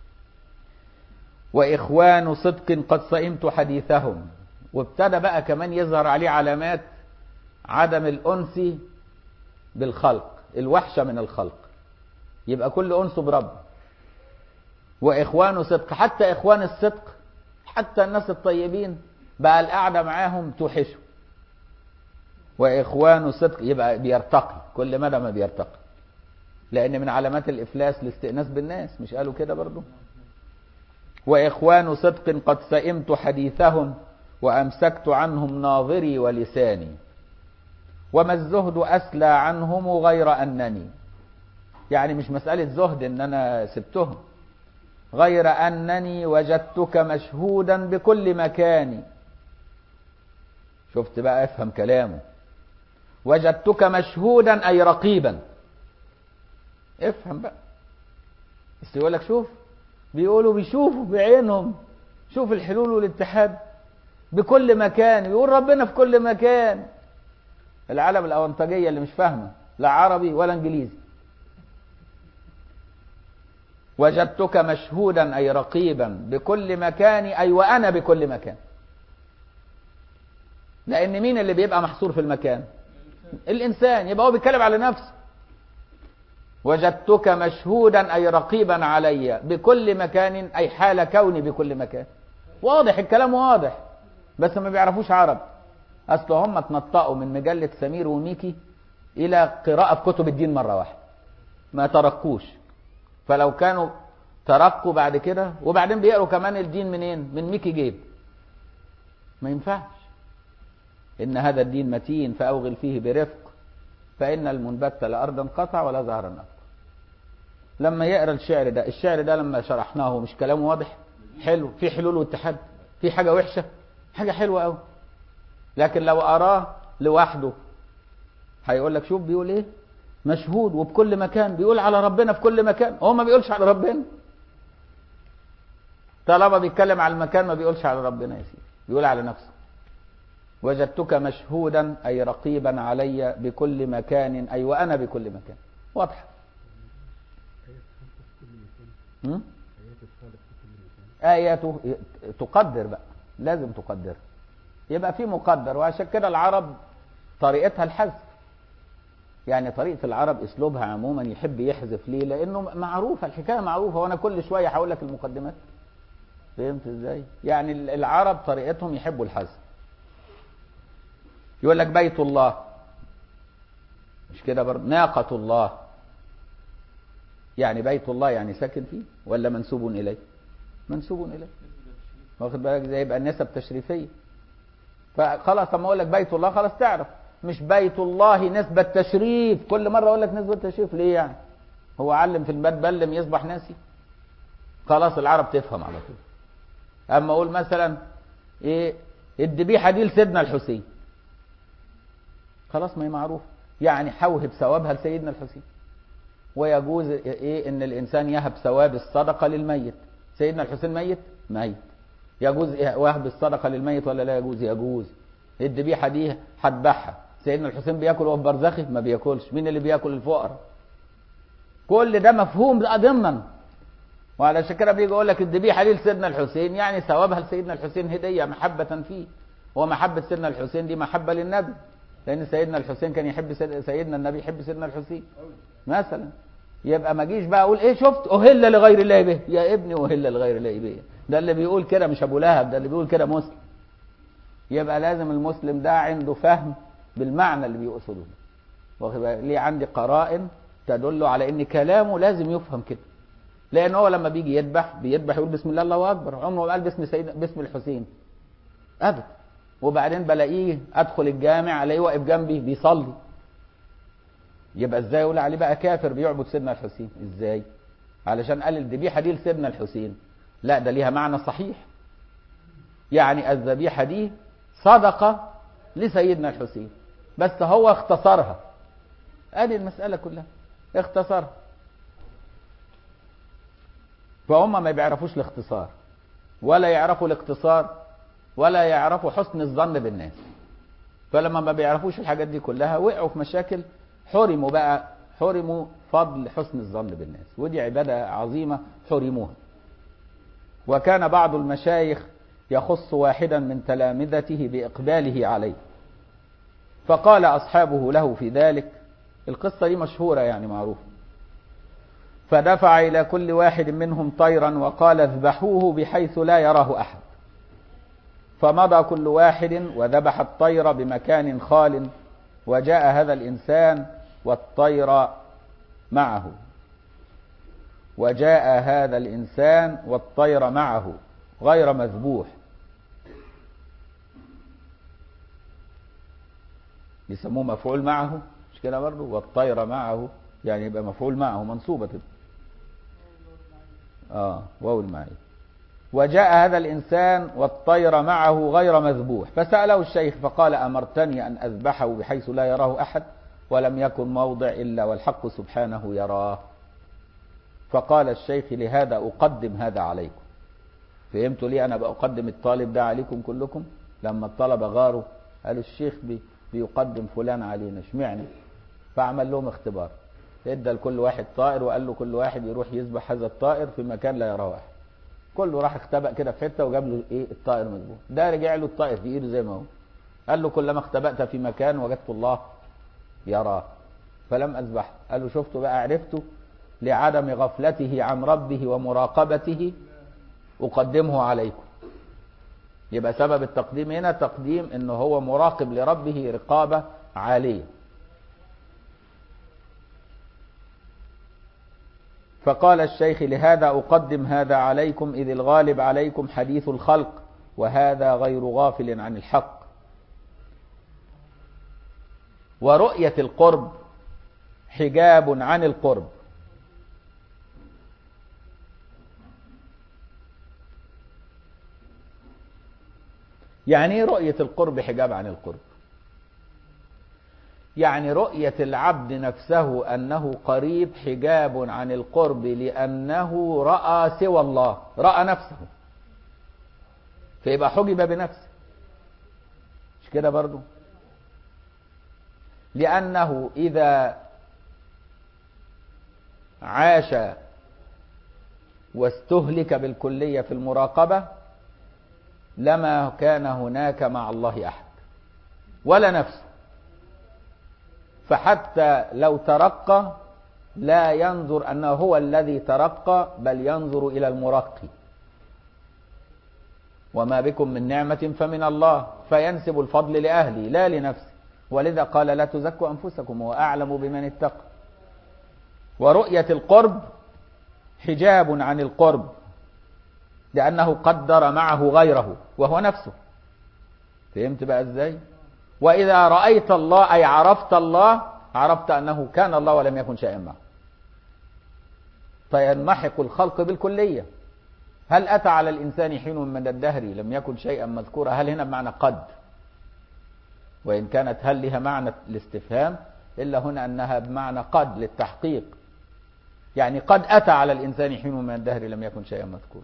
وإخوان صدق قد صئمت حديثهم وابتدى بقى كمان يظهر عليه علامات عدم الأنس بالخلق الوحشة من الخلق يبقى كل أنسه برب وإخوان صدق حتى إخوان الصدق حتى الناس الطيبين بقى القعدة معاهم توحشه وإخوان صدق يبقى بيرتقي كل مدى ما بيرتقي لأن من علامات الإفلاس الاستئناس بالناس مش قالوا كده برضو وإخوان صدق قد سئمت حديثهم وأمسكت عنهم ناظري ولساني وما الزهد أسلى عنهم غير أنني يعني مش مسألة زهد إن أنا سبتهم غير أنني وجدتك مشهودا بكل مكان شفت بقى افهم كلامه وجدتك مشهودا أي رقيبا افهم بقى بس يقول لك شوف بيقولوا بيشوفوا بعينهم شوف الحلول والاتحاد بكل مكان يقول ربنا في كل مكان العالم الأونطجية اللي مش فاهمة لا عربي ولا انجليزي وجدتك مشهودا أي رقيبا بكل مكان أي وأنا بكل مكان لأن مين اللي بيبقى محصور في المكان الإنسان يبقى هو بيتكلم على نفسه وجدتك مشهودا أي رقيبا علي بكل مكان أي حال كوني بكل مكان واضح الكلام واضح بس ما بيعرفوش عرب أصل هم اتنطقوا من مجلة سمير وميكي إلى قراءة في كتب الدين مرة واحدة ما تركوش فلو كانوا تركوا بعد كده وبعدين بيقروا كمان الدين منين من ميكي جيب ما ينفعش إن هذا الدين متين فأوغل فيه برفق فإن المنبت لأرضا قطع ولا زهرا أبقى لما يقرا الشعر ده الشعر ده لما شرحناه مش كلامه واضح حلو في حلول واتحاد في حاجة وحشة حاجة حلوة قوي لكن لو أراه لوحده هيقول لك شوف بيقول ايه مشهود وبكل مكان بيقول على ربنا في كل مكان هو ما بيقولش على ربنا طالما بيتكلم على المكان ما بيقولش على ربنا يا سيدي بيقول على نفسه وجدتك مشهودا أي رقيبا علي بكل مكان أي وأنا بكل مكان واضحة هم؟ آياته تقدر بقى لازم تقدر يبقى في مقدر وعشان كده العرب طريقتها الحذف يعني طريقة العرب اسلوبها عموما يحب يحذف ليه لانه معروفة الحكاية معروفة وانا كل شوية هقول لك المقدمات فهمت ازاي يعني العرب طريقتهم يحبوا الحذف يقول لك بيت الله مش كده برضه ناقة الله يعني بيت الله يعني ساكن فيه ولا منسوب إليه منسوب إليه واخد بالك زي يبقى النسب تشريفية فخلاص لما أقول لك بيت الله خلاص تعرف مش بيت الله نسبة تشريف كل مرة أقول لك نسبة تشريف ليه يعني هو علم في الباب بلم يصبح ناسي خلاص العرب تفهم على طول أما أقول مثلا إيه الذبيحة دي لسيدنا الحسين خلاص ما هي معروف يعني حوهب ثوابها لسيدنا الحسين ويجوز ايه ان الانسان يهب ثواب الصدقه للميت سيدنا الحسين ميت ميت يجوز إيه وهب الصدقه للميت ولا لا يجوز يجوز الذبيحه دي هتبعها سيدنا الحسين بياكل وهو برزخي ما بياكلش مين اللي بياكل الفقراء كل ده مفهوم ضمنا وعلشان كده بيجي يقول لك الذبيحه دي لسيدنا الحسين يعني ثوابها لسيدنا الحسين هديه محبه فيه ومحبه سيدنا الحسين دي محبه للنبي لان سيدنا الحسين كان يحب سيدنا النبي يحب سيدنا الحسين مثلا يبقى ما جيش بقى اقول ايه شفت اهل لغير الله به يا ابني اهل لغير الله به ده اللي بيقول كده مش ابو لهب ده اللي بيقول كده مسلم يبقى لازم المسلم ده عنده فهم بالمعنى اللي بيقصده واخد بالك؟ ليه عندي قرائن تدل على ان كلامه لازم يفهم كده لان هو لما بيجي يذبح بيذبح يقول بسم الله الله اكبر عمره ما قال باسم سيدنا باسم الحسين ابدا وبعدين بلاقيه ادخل الجامع الاقيه واقف جنبي بيصلي يبقى ازاي اقول عليه بقى كافر بيعبد سيدنا الحسين ازاي علشان قال الذبيحه دي لسيدنا الحسين لا ده ليها معنى صحيح يعني الذبيحه دي صدقه لسيدنا الحسين بس هو اختصرها ادي المساله كلها اختصرها فهم ما بيعرفوش الاختصار ولا يعرفوا الاقتصار ولا يعرفوا حسن الظن بالناس فلما ما بيعرفوش الحاجات دي كلها وقعوا في مشاكل حرموا بقى حرموا فضل حسن الظن بالناس ودي عبادة عظيمة حرموها وكان بعض المشايخ يخص واحدا من تلامذته بإقباله عليه فقال أصحابه له في ذلك القصة دي مشهورة يعني معروفة فدفع إلى كل واحد منهم طيرا وقال اذبحوه بحيث لا يراه أحد فمضى كل واحد وذبح الطير بمكان خال وجاء هذا الإنسان والطير معه وجاء هذا الإنسان والطير معه غير مذبوح يسموه مفعول معه مش كده برضه والطير معه يعني يبقى مفعول معه منصوبة كده اه واو المعية وجاء هذا الإنسان والطير معه غير مذبوح فسأله الشيخ فقال أمرتني أن أذبحه بحيث لا يراه أحد ولم يكن موضع إلا والحق سبحانه يراه فقال الشيخ لهذا أقدم هذا عليكم فهمتوا ليه أنا بأقدم الطالب ده عليكم كلكم لما الطلبة غاروا قالوا الشيخ بي بيقدم فلان علينا اشمعنى فعمل لهم اختبار ادى لكل واحد طائر وقال له كل واحد يروح يذبح هذا الطائر في مكان لا يراه احد كله راح اختبأ كده في حته وجاب له ايه الطائر مذبوح ده رجع له الطائر في ايده زي ما هو قال له كلما اختبأت في مكان وجدت الله يراه فلم اذبحه قال له شفتوا بقى عرفته لعدم غفلته عن ربه ومراقبته اقدمه عليكم يبقى سبب التقديم هنا تقديم انه هو مراقب لربه رقابه عاليه فقال الشيخ لهذا أقدم هذا عليكم إذ الغالب عليكم حديث الخلق وهذا غير غافل عن الحق ورؤية القرب حجاب عن القرب يعني ايه رؤية القرب حجاب عن القرب يعني رؤية العبد نفسه أنه قريب حجاب عن القرب لأنه رأى سوى الله رأى نفسه فيبقى حجب بنفسه مش كده برضو لأنه إذا عاش واستهلك بالكلية في المراقبة لما كان هناك مع الله أحد ولا نفسه فحتى لو ترقى لا ينظر أنه هو الذي ترقى بل ينظر إلى المرقي وما بكم من نعمة فمن الله فينسب الفضل لأهله لا لنفسه ولذا قال لا تزكوا أنفسكم هو أعلم بمن اتقى ورؤية القرب حجاب عن القرب لأنه قدر معه غيره وهو نفسه فهمت بقى ازاي وإذا رأيت الله أي عرفت الله عرفت أنه كان الله ولم يكن شيئا معه فينمحق الخلق بالكلية هل أتى على الإنسان حين من الدهر لم يكن شيئا مذكورا هل هنا بمعنى قد وإن كانت هل لها معنى الاستفهام إلا هنا أنها بمعنى قد للتحقيق يعني قد أتى على الإنسان حين من الدهر لم يكن شيئا مذكورا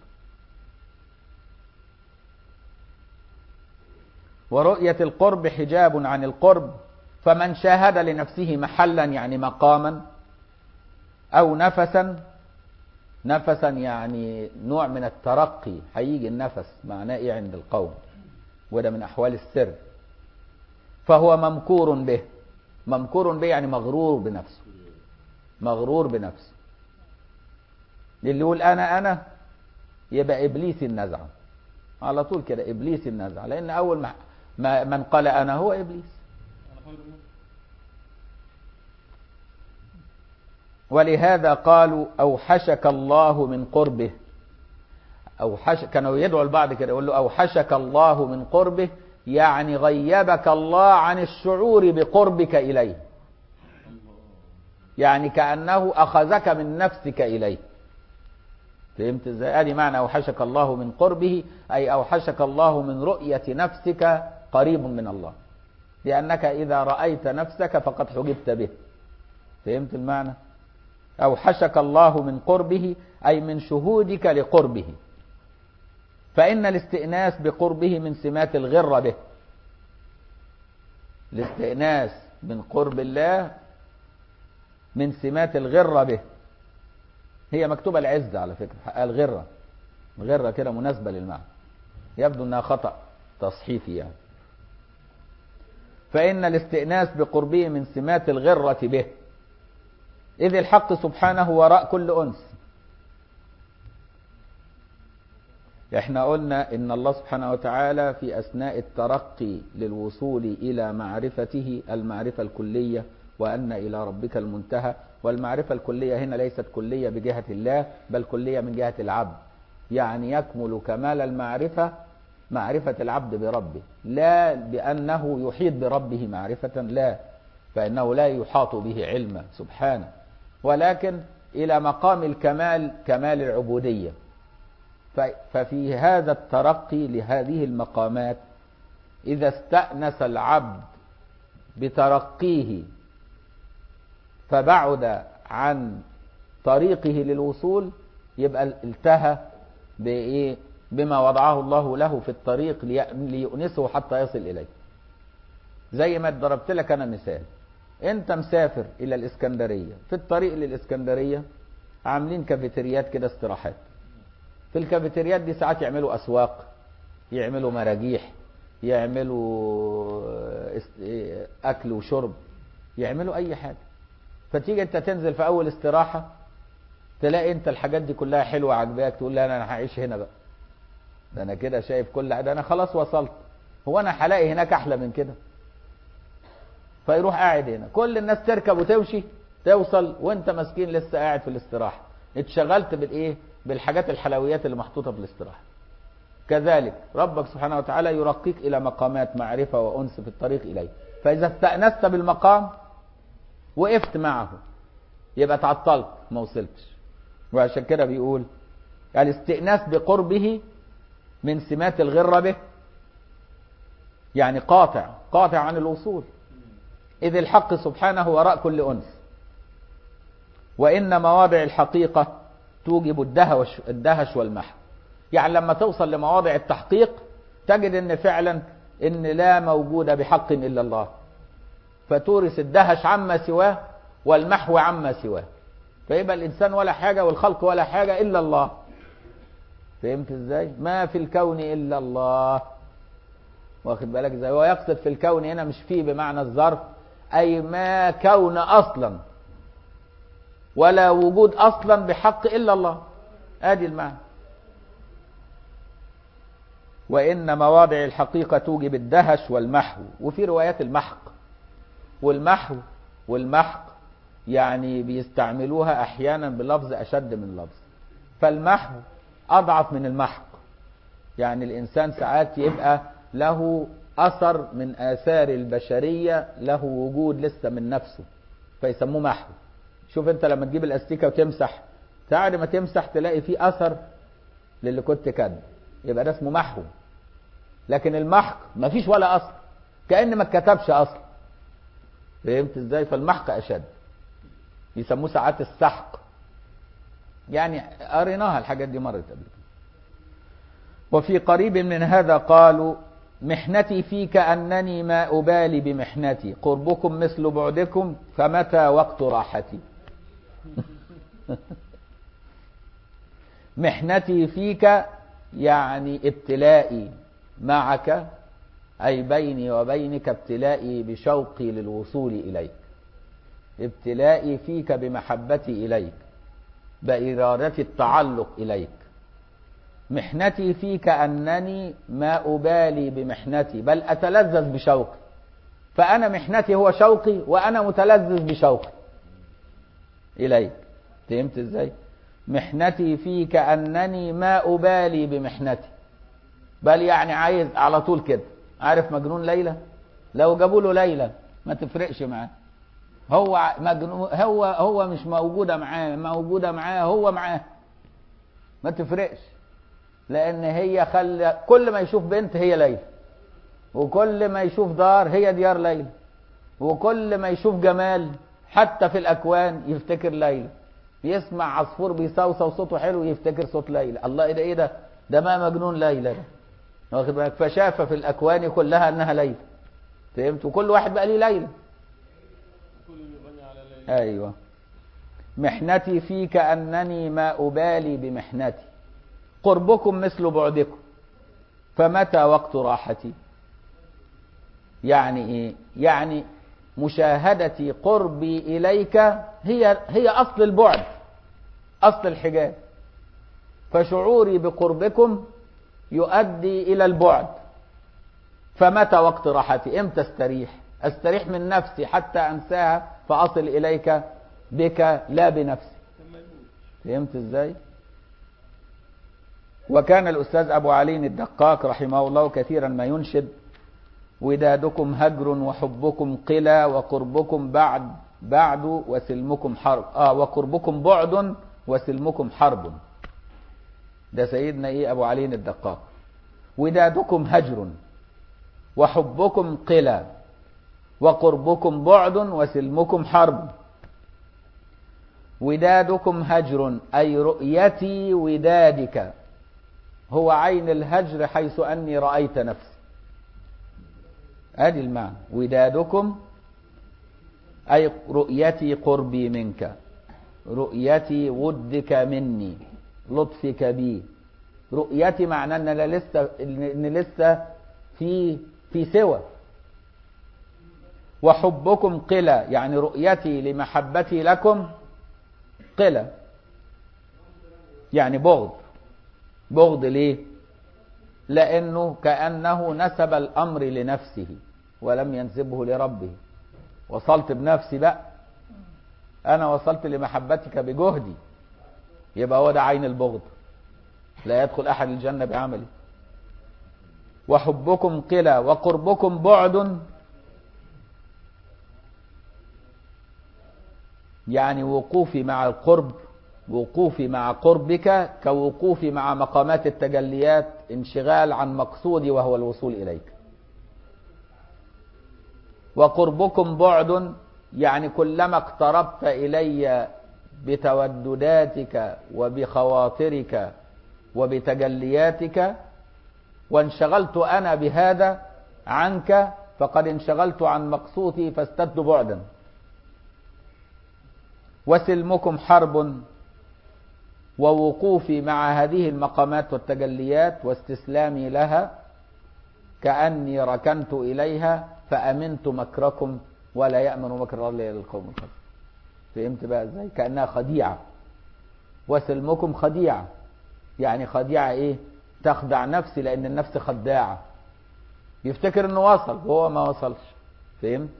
ورؤية القرب حجاب عن القرب فمن شاهد لنفسه محلا يعني مقاما أو نفسا نفسا يعني نوع من الترقي هيجي النفس معناه ايه عند القوم وده من أحوال السر فهو ممكور به ممكور به يعني مغرور بنفسه مغرور بنفسه اللي يقول أنا أنا يبقى إبليس النزعة على طول كده إبليس النزعة لأن أول ما ما من قال أنا هو إبليس خير منه ولهذا قالوا أوحشك الله من قربه أوحش كانوا يدعوا البعض كده يقول له أوحشك الله من قربه يعني غيبك الله عن الشعور بقربك إليه الله يعني كأنه أخذك من نفسك إليه فهمت ازاي؟ ادي معنى أوحشك الله من قربه أي أوحشك الله من رؤية نفسك قريب من الله لأنك إذا رأيت نفسك فقد حجبت به فهمت المعنى؟ أوحشك الله من قربه أي من شهودك لقربه فإن الاستئناس بقربه من سمات الغرة به الاستئناس من قرب الله من سمات الغرة به هي مكتوبة العزة على فكرة حقها الغرة الغرة كده مناسبة للمعنى يبدو انها خطأ تصحيفي يعني فإن الاستئناس بقربه من سمات الغرة به إذ الحق سبحانه وراء كل أنس احنا قلنا ان الله سبحانه وتعالى في اثناء الترقي للوصول الى معرفته المعرفة الكلية وان الى ربك المنتهى والمعرفة الكلية هنا ليست كلية بجهة الله بل كلية من جهة العبد يعني يكمل كمال المعرفة معرفة العبد بربه لا بأنه يحيط بربه معرفة لا فإنه لا يحاط به علما سبحانه ولكن إلى مقام الكمال كمال العبودية ف- ففي هذا الترقي لهذه المقامات إذا استأنس العبد بترقيه فبعد عن طريقه للوصول يبقى التهى بإيه بما وضعه الله له في الطريق لي- ليؤنسه حتى يصل إليه زي ما ضربت لك أنا مثال أنت مسافر إلى الإسكندرية في الطريق للإسكندرية عاملين كافيتريات كده استراحات في الكافيتريات دي ساعات يعملوا أسواق يعملوا مراجيح يعملوا است- أكل وشرب يعملوا أي حاجة فتيجي أنت تنزل في أول استراحة تلاقي أنت الحاجات دي كلها حلوة عجباك تقول لا أنا هعيش هنا بقى ده أنا كده شايف كل ده أنا خلاص وصلت هو أنا هلاقي هناك أحلى من كده فيروح قاعد هنا كل الناس تركب وتمشي توصل وانت مسكين لسه قاعد في الاستراحه اتشغلت بالايه بالحاجات الحلويات اللي محطوطه في الاستراحه كذلك ربك سبحانه وتعالى يرقيك الى مقامات معرفه وانس في الطريق اليه فاذا استانست بالمقام وقفت معه يبقى تعطلت ما وصلتش وعشان كده بيقول الاستئناس بقربه من سمات الغره به يعني قاطع قاطع عن الوصول إذ الحق سبحانه وراء كل أنس وإن مواضع الحقيقة توجب الدهش, الدهش والمحو يعني لما توصل لمواضع التحقيق تجد ان فعلا ان لا موجود بحق الا الله فتورث الدهش عما سواه والمحو عما سواه فيبقى الانسان ولا حاجه والخلق ولا حاجه الا الله فهمت ازاي ما في الكون الا الله واخد بالك ازاي هو يقصد في الكون هنا مش فيه بمعنى الظرف اي ما كون اصلا ولا وجود اصلا بحق الا الله ادي المعنى وان مواضع الحقيقه توجب الدهش والمحو وفي روايات المحق والمحو والمحق يعني بيستعملوها احيانا بلفظ اشد من لفظ فالمحو اضعف من المحق يعني الانسان ساعات يبقى له اثر من اثار البشريه له وجود لسه من نفسه فيسموه محو شوف انت لما تجيب الاستيكه وتمسح بعد ما تمسح تلاقي فيه اثر للي كنت كاتبه يبقى ده اسمه محو لكن المحق مفيش ولا اثر كان ما اتكتبش اصلا فهمت ازاي فالمحق اشد يسموه ساعات السحق يعني قريناها الحاجات دي مرت قبل كده وفي قريب من هذا قالوا محنتي فيك أنني ما أبالي بمحنتي قربكم مثل بعدكم فمتى وقت راحتي محنتي فيك يعني ابتلائي معك أي بيني وبينك ابتلائي بشوقي للوصول إليك ابتلائي فيك بمحبتي إليك بإرادة التعلق إليك محنتي فيك أنني ما أبالي بمحنتي بل أتلذذ بشوقي فأنا محنتي هو شوقي وأنا متلذذ بشوقي إليك فهمت إزاي محنتي في كأنني ما أبالي بمحنتي بل يعني عايز على طول كده عارف مجنون ليلى لو جابوا له ليلى ما تفرقش معاه هو مجنون هو هو مش موجوده معاه موجوده معاه هو معاه ما تفرقش لان هي خلى كل ما يشوف بنت هي ليلى وكل ما يشوف دار هي ديار ليلى وكل ما يشوف جمال حتى في الاكوان يفتكر ليلى يسمع عصفور بيصوصو صوته حلو يفتكر صوت ليلى الله ايه ده ايه ده ده ما مجنون ليلى ده واخد بالك فشاف في الاكوان كلها انها ليلى فهمت وكل واحد بقى ليه ليلى كل يغني على ليلى ايوه محنتي في كانني ما ابالي بمحنتي قربكم مثل بعدكم فمتى وقت راحتي يعني ايه يعني مشاهدتي قربي اليك هي هي اصل البعد اصل الحجاب فشعوري بقربكم يؤدي الى البعد فمتى وقت راحتي امتى استريح استريح من نفسي حتى انساها فاصل اليك بك لا بنفسي لما يموت فهمت ازاي وكان الاستاذ ابو علي الدقاق رحمه الله كثيرا ما ينشد ودادكم هجر وحبكم قلى وقربكم بعد بعد وسلمكم حرب اه وقربكم بعد وسلمكم حرب ده سيدنا ايه ابو علي الدقاق ودادكم هجر وحبكم قلى وقربكم بعد وسلمكم حرب ودادكم هجر أي رؤيتي ودادك هو عين الهجر حيث أني رأيت نفسي ادي المعنى ودادكم أي رؤيتي قربي منك رؤيتي ودك مني لطفك بي رؤيتي معناه ان أنا لسه ان لسه في في سوى وحبكم قلة يعني رؤيتي لمحبتي لكم قلة يعني بغض بغض ليه لانه كانه نسب الامر لنفسه ولم ينسبه لربه وصلت بنفسي بقى انا وصلت لمحبتك بجهدي يبقى هو ده عين البغض لا يدخل احد الجنه بعمله وحبكم قلة وقربكم بعد يعني وقوفي مع القرب وقوفي مع قربك كوقوفي مع مقامات التجليات انشغال عن مقصودي وهو الوصول اليك وقربكم بعد يعني كلما اقتربت الي بتودداتك وبخواطرك وبتجلياتك وانشغلت انا بهذا عنك فقد انشغلت عن مقصودي فازددت بعدا وسلمكم حرب ووقوفي مع هذه المقامات والتجليات واستسلامي لها كأني ركنت إليها فأمنت مكركم ولا يأمن مكر الله إلا القوم الخاسرون فهمت بقى ازاي كأنها خديعة وسلمكم خديعة يعني خديعة ايه تخدع نفسي لأن النفس خداعة يفتكر انه وصل وهو ما وصلش فهمت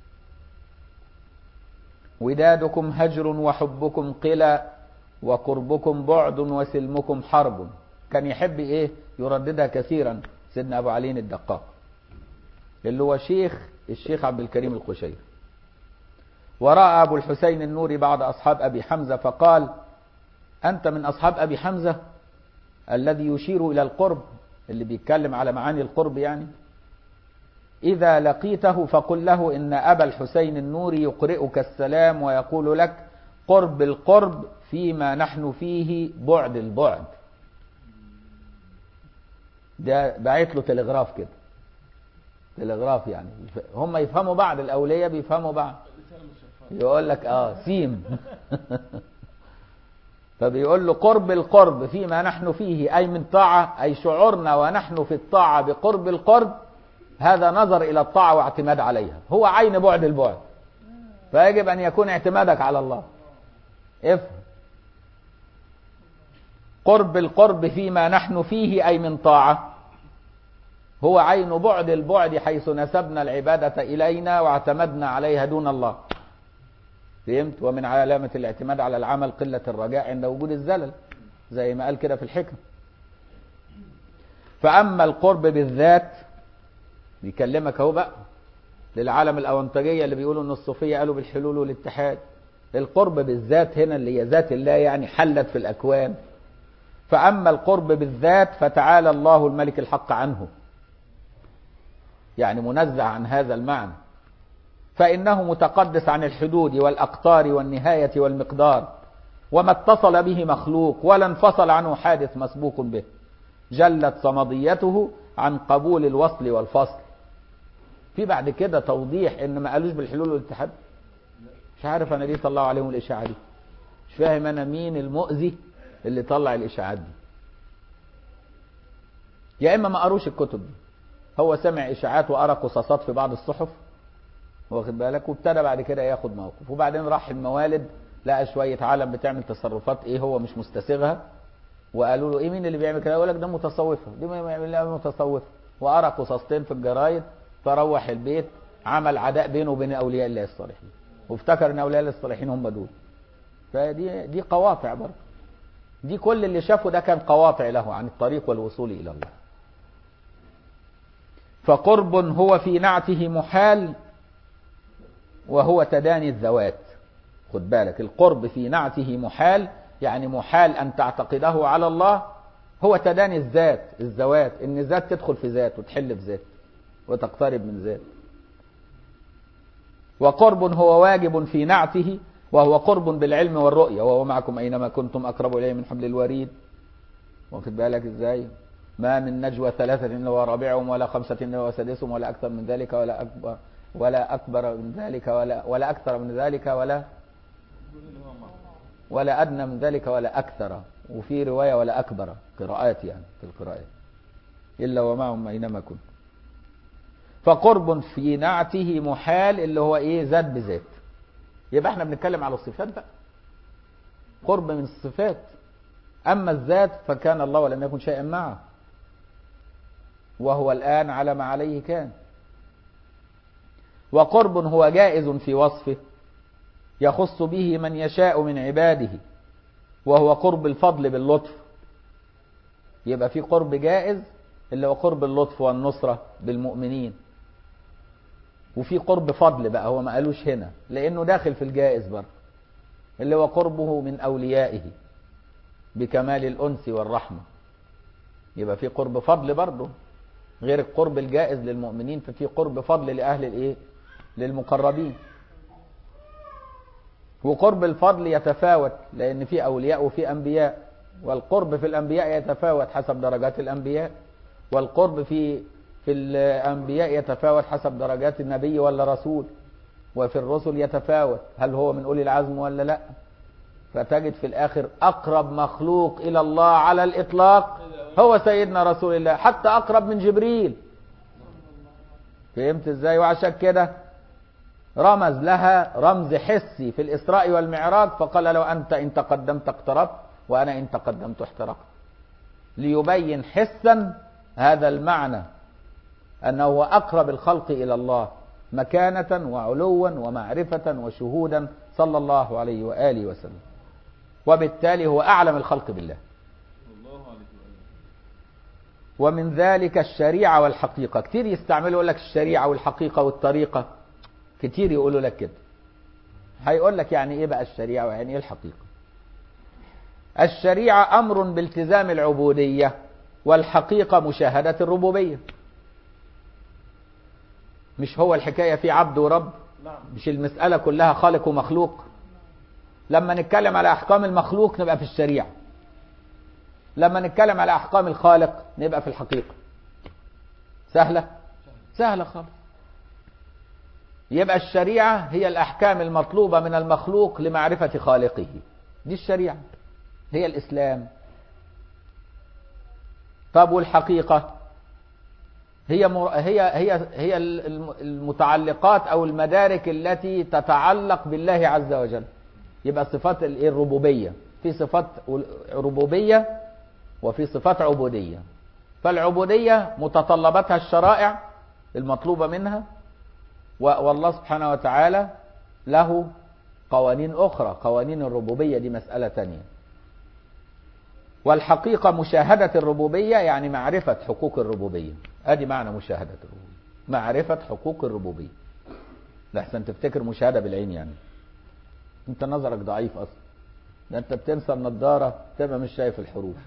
ودادكم هجر وحبكم قلى وقربكم بعد وسلمكم حرب كان يحب ايه يرددها كثيرا سيدنا ابو علي الدقاق اللي هو شيخ الشيخ عبد الكريم القشيري وراى ابو الحسين النوري بعض اصحاب ابي حمزه فقال انت من اصحاب ابي حمزه الذي يشير الى القرب اللي بيتكلم على معاني القرب يعني إذا لقيته فقل له إن أبا الحسين النوري يقرئك السلام ويقول لك قرب القرب فيما نحن فيه بعد البعد ده بعت له تلغراف كده تلغراف يعني هم يفهموا بعض الأولياء بيفهموا بعض لسان مش يقول لك اه سيم فبيقول له قرب القرب فيما نحن فيه أي من طاعة أي شعورنا ونحن في الطاعة بقرب القرب هذا نظر إلى الطاعة واعتماد عليها هو عين بعد البعد فيجب أن يكون اعتمادك على الله افهم قرب القرب فيما نحن فيه أي من طاعة هو عين بعد البعد حيث نسبنا العبادة إلينا واعتمدنا عليها دون الله فهمت ومن علامة الاعتماد على العمل قلة الرجاء عند وجود الزلل زي ما قال كده في الحكم فأما القرب بالذات بيكلمك اهو بقى للعالم الأونطجية اللي بيقولوا إن الصوفية قالوا بالحلول والاتحاد القرب بالذات هنا اللي هي ذات الله يعني حلت في الأكوان فأما القرب بالذات فتعالى الله الملك الحق عنه يعني منزه عن هذا المعنى فإنه متقدس عن الحدود والأقطار والنهاية والمقدار وما اتصل به مخلوق ولا انفصل عنه حادث مسبوق به جلت صمديته عن قبول الوصل والفصل في بعد كده توضيح ان ما قالوش بالحلول والاتحاد مش عارف انا ليه طلعوا عليهم الاشاعه دي مش فاهم انا مين المؤذي اللي طلع الاشاعات دي يا اما ما قروش الكتب دي هو سمع اشاعات وقرا قصاصات في بعض الصحف واخد بالك وابتدى بعد كده ياخد موقف وبعدين راح الموالد لقى شويه عالم بتعمل تصرفات ايه هو مش مستسيغها وقالوا له ايه مين اللي بيعمل كده يقول لك ده متصوفه دي ما يعمل لها متصوفه وقرا قصاصتين في الجرايد فروح البيت عمل عداء بينه وبين اولياء الله الصالحين وافتكر ان اولياء الله الصالحين هم دول فدي دي قواطع برضه دي كل اللي شافه ده كان قواطع له عن الطريق والوصول الى الله فقرب هو في نعته محال وهو تداني الذوات خد بالك القرب في نعته محال يعني محال أن تعتقده على الله هو تداني الذات الذوات إن ذات تدخل في ذات وتحل في ذات وتقترب من ذات وقرب هو واجب في نعته وهو قرب بالعلم والرؤية وهو معكم أينما كنتم أقرب إليه من حبل الوريد واخد بالك إزاي ما من نجوى ثلاثة إلا هو رابعهم ولا خمسة إلا هو سادسهم ولا أكثر من ذلك ولا أكبر ولا أكبر من ذلك ولا ولا أكثر من ذلك ولا ولا أدنى من ذلك ولا أكثر وفي رواية ولا أكبر قراءات يعني في القراءات إلا ومعهم أينما كنت فقرب في نعته محال اللي هو إيه ذات بذات يبقى احنا بنتكلم على الصفات بقى قرب من الصفات أما الذات فكان الله ولم يكن شيئا معه وهو الآن على ما عليه كان وقرب هو جائز في وصفه يخص به من يشاء من عباده وهو قرب الفضل باللطف يبقى في قرب جائز اللي هو قرب اللطف والنصرة بالمؤمنين وفي قرب فضل بقى هو ما قالوش هنا لأنه داخل في الجائز برضه اللي هو قربه من أوليائه بكمال الأنس والرحمة يبقى في قرب فضل برضه غير القرب الجائز للمؤمنين ففي قرب فضل لأهل الإيه للمقربين وقرب الفضل يتفاوت لأن في أولياء وفي أنبياء والقرب في الأنبياء يتفاوت حسب درجات الأنبياء والقرب في في الأنبياء يتفاوت حسب درجات النبي ولا رسول وفي الرسل يتفاوت هل هو من أولي العزم ولا لا فتجد في الآخر أقرب مخلوق إلى الله على الإطلاق هو سيدنا رسول الله حتى أقرب من جبريل فهمت ازاي وعشان كده رمز لها رمز حسي في الإسراء والمعراج فقال لو أنت إن تقدمت اقتربت وأنا إن تقدمت احترقت ليبين حسا هذا المعنى أنه هو أقرب الخلق إلى الله مكانة وعلوا ومعرفة وشهودا صلى الله عليه وآله وسلم وبالتالي هو أعلم الخلق بالله ومن ذلك الشريعة والحقيقة كتير يستعملوا يقول لك الشريعة والحقيقة والطريقة كتير يقولوا لك كده هيقول لك يعني ايه بقى الشريعة ويعني ايه الحقيقة الشريعة أمر بالتزام العبودية والحقيقة مشاهدة الربوبية مش هو الحكاية في عبد ورب مش المسألة كلها خالق ومخلوق لما نتكلم على أحكام المخلوق نبقى في الشريعة لما نتكلم على أحكام الخالق نبقى في الحقيقة سهلة سهلة خالص يبقى الشريعة هي الأحكام المطلوبة من المخلوق لمعرفة خالقه دي الشريعة هي الإسلام طب والحقيقة هي مر... هي هي هي المتعلقات أو المدارك التي تتعلق بالله عز وجل يبقى صفات الربوبية في صفات ربوبية وفي صفات عبودية فالعبودية متطلباتها الشرائع المطلوبة منها و- والله سبحانه وتعالى له قوانين أخرى قوانين الربوبية دي مسألة تانية والحقيقة مشاهدة الربوبية يعني معرفة حقوق الربوبية ادي معنى مشاهدة الربوبية معرفة حقوق الربوبية لحسن تفتكر مشاهدة بالعين يعني انت نظرك ضعيف اصلا ده انت بتنسى النضارة تبقى مش شايف الحروف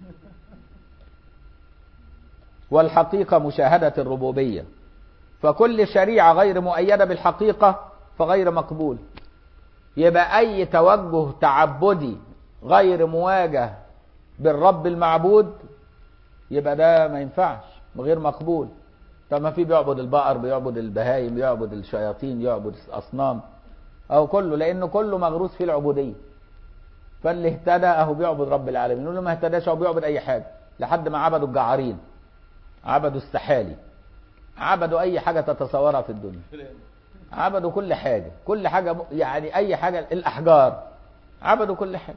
والحقيقة مشاهدة الربوبية فكل شريعة غير مؤيدة بالحقيقة فغير مقبول يبقى أي توجه تعبدي غير مواجه بالرب المعبود يبقى ده ما ينفعش غير مقبول طب ما في بيعبد البقر بيعبد البهايم بيعبد الشياطين يعبد الأصنام أو كله لأنه كله مغروس في العبودية فاللي اهتدى أهو بيعبد رب العالمين واللي ما اهتداش أهو بيعبد أي حاجة لحد ما عبدوا الجعارين عبدوا السحالي عبدوا أي حاجة تتصورها في الدنيا عبدوا كل حاجة كل حاجة م- يعني أي حاجة الأحجار عبدوا كل حاجة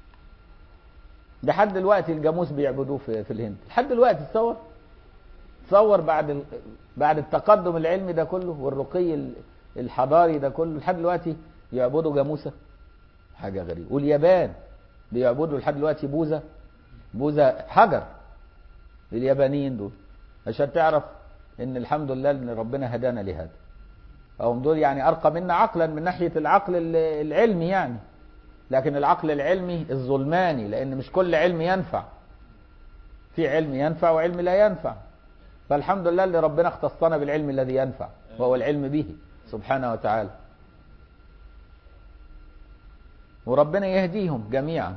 لحد دلوقتي الجاموس بيعبدوه في, في الهند لحد دلوقتي تصور تصور بعد ال... بعد التقدم العلمي ده كله والرقي ال- الحضاري ده كله لحد دلوقتي يعبدوا جاموسة حاجة غريبة واليابان بيعبدوا لحد دلوقتي بوذا بوذا حجر اليابانيين دول عشان تعرف ان الحمد لله ان ربنا هدانا لهذا هم دول يعني ارقى منا عقلا من ناحيه العقل ال- العلمي يعني لكن العقل العلمي الظلماني لان مش كل علم ينفع في علم ينفع وعلم لا ينفع فالحمد لله اللي ربنا اختصنا بالعلم الذي ينفع وهو العلم به سبحانه وتعالى وربنا يهديهم جميعا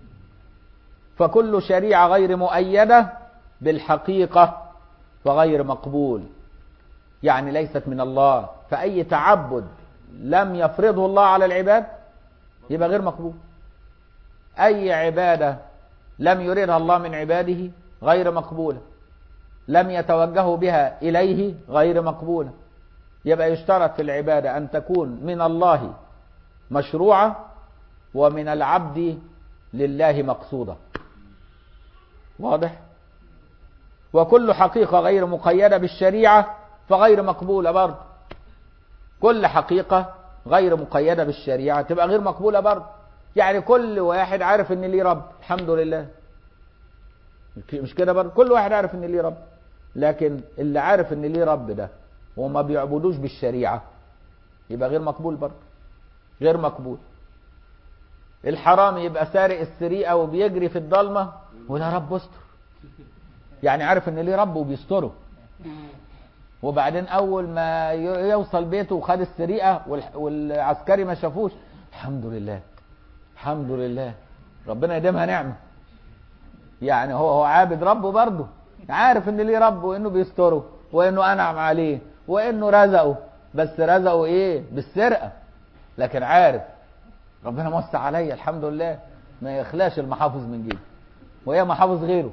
فكل شريعة غير مؤيدة بالحقيقة فغير مقبول يعني ليست من الله فأي تعبد لم يفرضه الله على العباد يبقى غير مقبول أي عبادة لم يريدها الله من عباده غير مقبولة لم يتوجهوا بها إليه غير مقبولة يبقى يشترط في العبادة أن تكون من الله مشروعة ومن العبد لله مقصودة واضح وكل حقيقة غير مقيدة بالشريعة فغير مقبولة برضه كل حقيقة غير مقيدة بالشريعة تبقى غير مقبولة برضه يعني كل واحد عارف ان ليه رب الحمد لله مش كده برضه كل واحد عارف ان ليه رب لكن اللي عارف ان ليه رب ده وما بيعبدوش بالشريعة يبقى غير مقبول برضه غير مقبول الحرام يبقى سارق السرقة وبيجري في الضلمة ولا رب استر يعني عارف ان ليه رب وبيستره وبعدين اول ما ي- يوصل بيته وخد السرقه والح- والعسكري ما شافوش الحمد لله الحمد لله ربنا يديمها نعمه يعني هو هو عابد ربه برضه عارف ان ليه رب وانه بيستره وانه انعم عليه وانه رزقه بس رزقه ايه بالسرقه لكن عارف ربنا موسع عليا الحمد لله ما يخلاش المحافظ من جيبه وهي محافظ غيره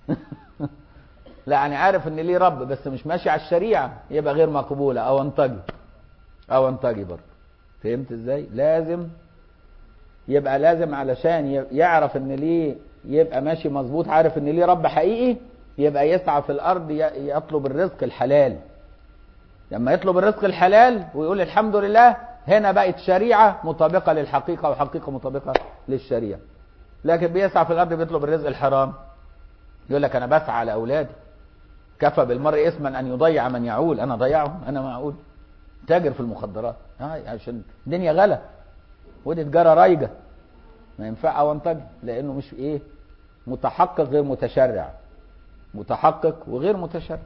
لا يعني عارف ان ليه رب بس مش ماشي على الشريعه يبقى غير مقبوله او انتجي او انتجي برضه فهمت ازاي لازم يبقى لازم علشان ي- يعرف ان ليه يبقى ماشي مظبوط عارف ان ليه رب حقيقي يبقى يسعى في الارض ي- يطلب الرزق الحلال لما يطلب الرزق الحلال ويقول الحمد لله هنا بقت شريعه مطابقه للحقيقه وحقيقه مطابقه للشريعه لكن بيسعى في الارض بيطلب الرزق الحرام يقول لك انا بسعى على اولادي كفى بالمرء اسما ان يضيع من يعول انا ضيعهم انا معول تاجر في المخدرات آه عشان الدنيا غلا ودي تجاره رايجه ما ينفع او انتج لانه مش ايه متحقق غير متشرع متحقق وغير متشرع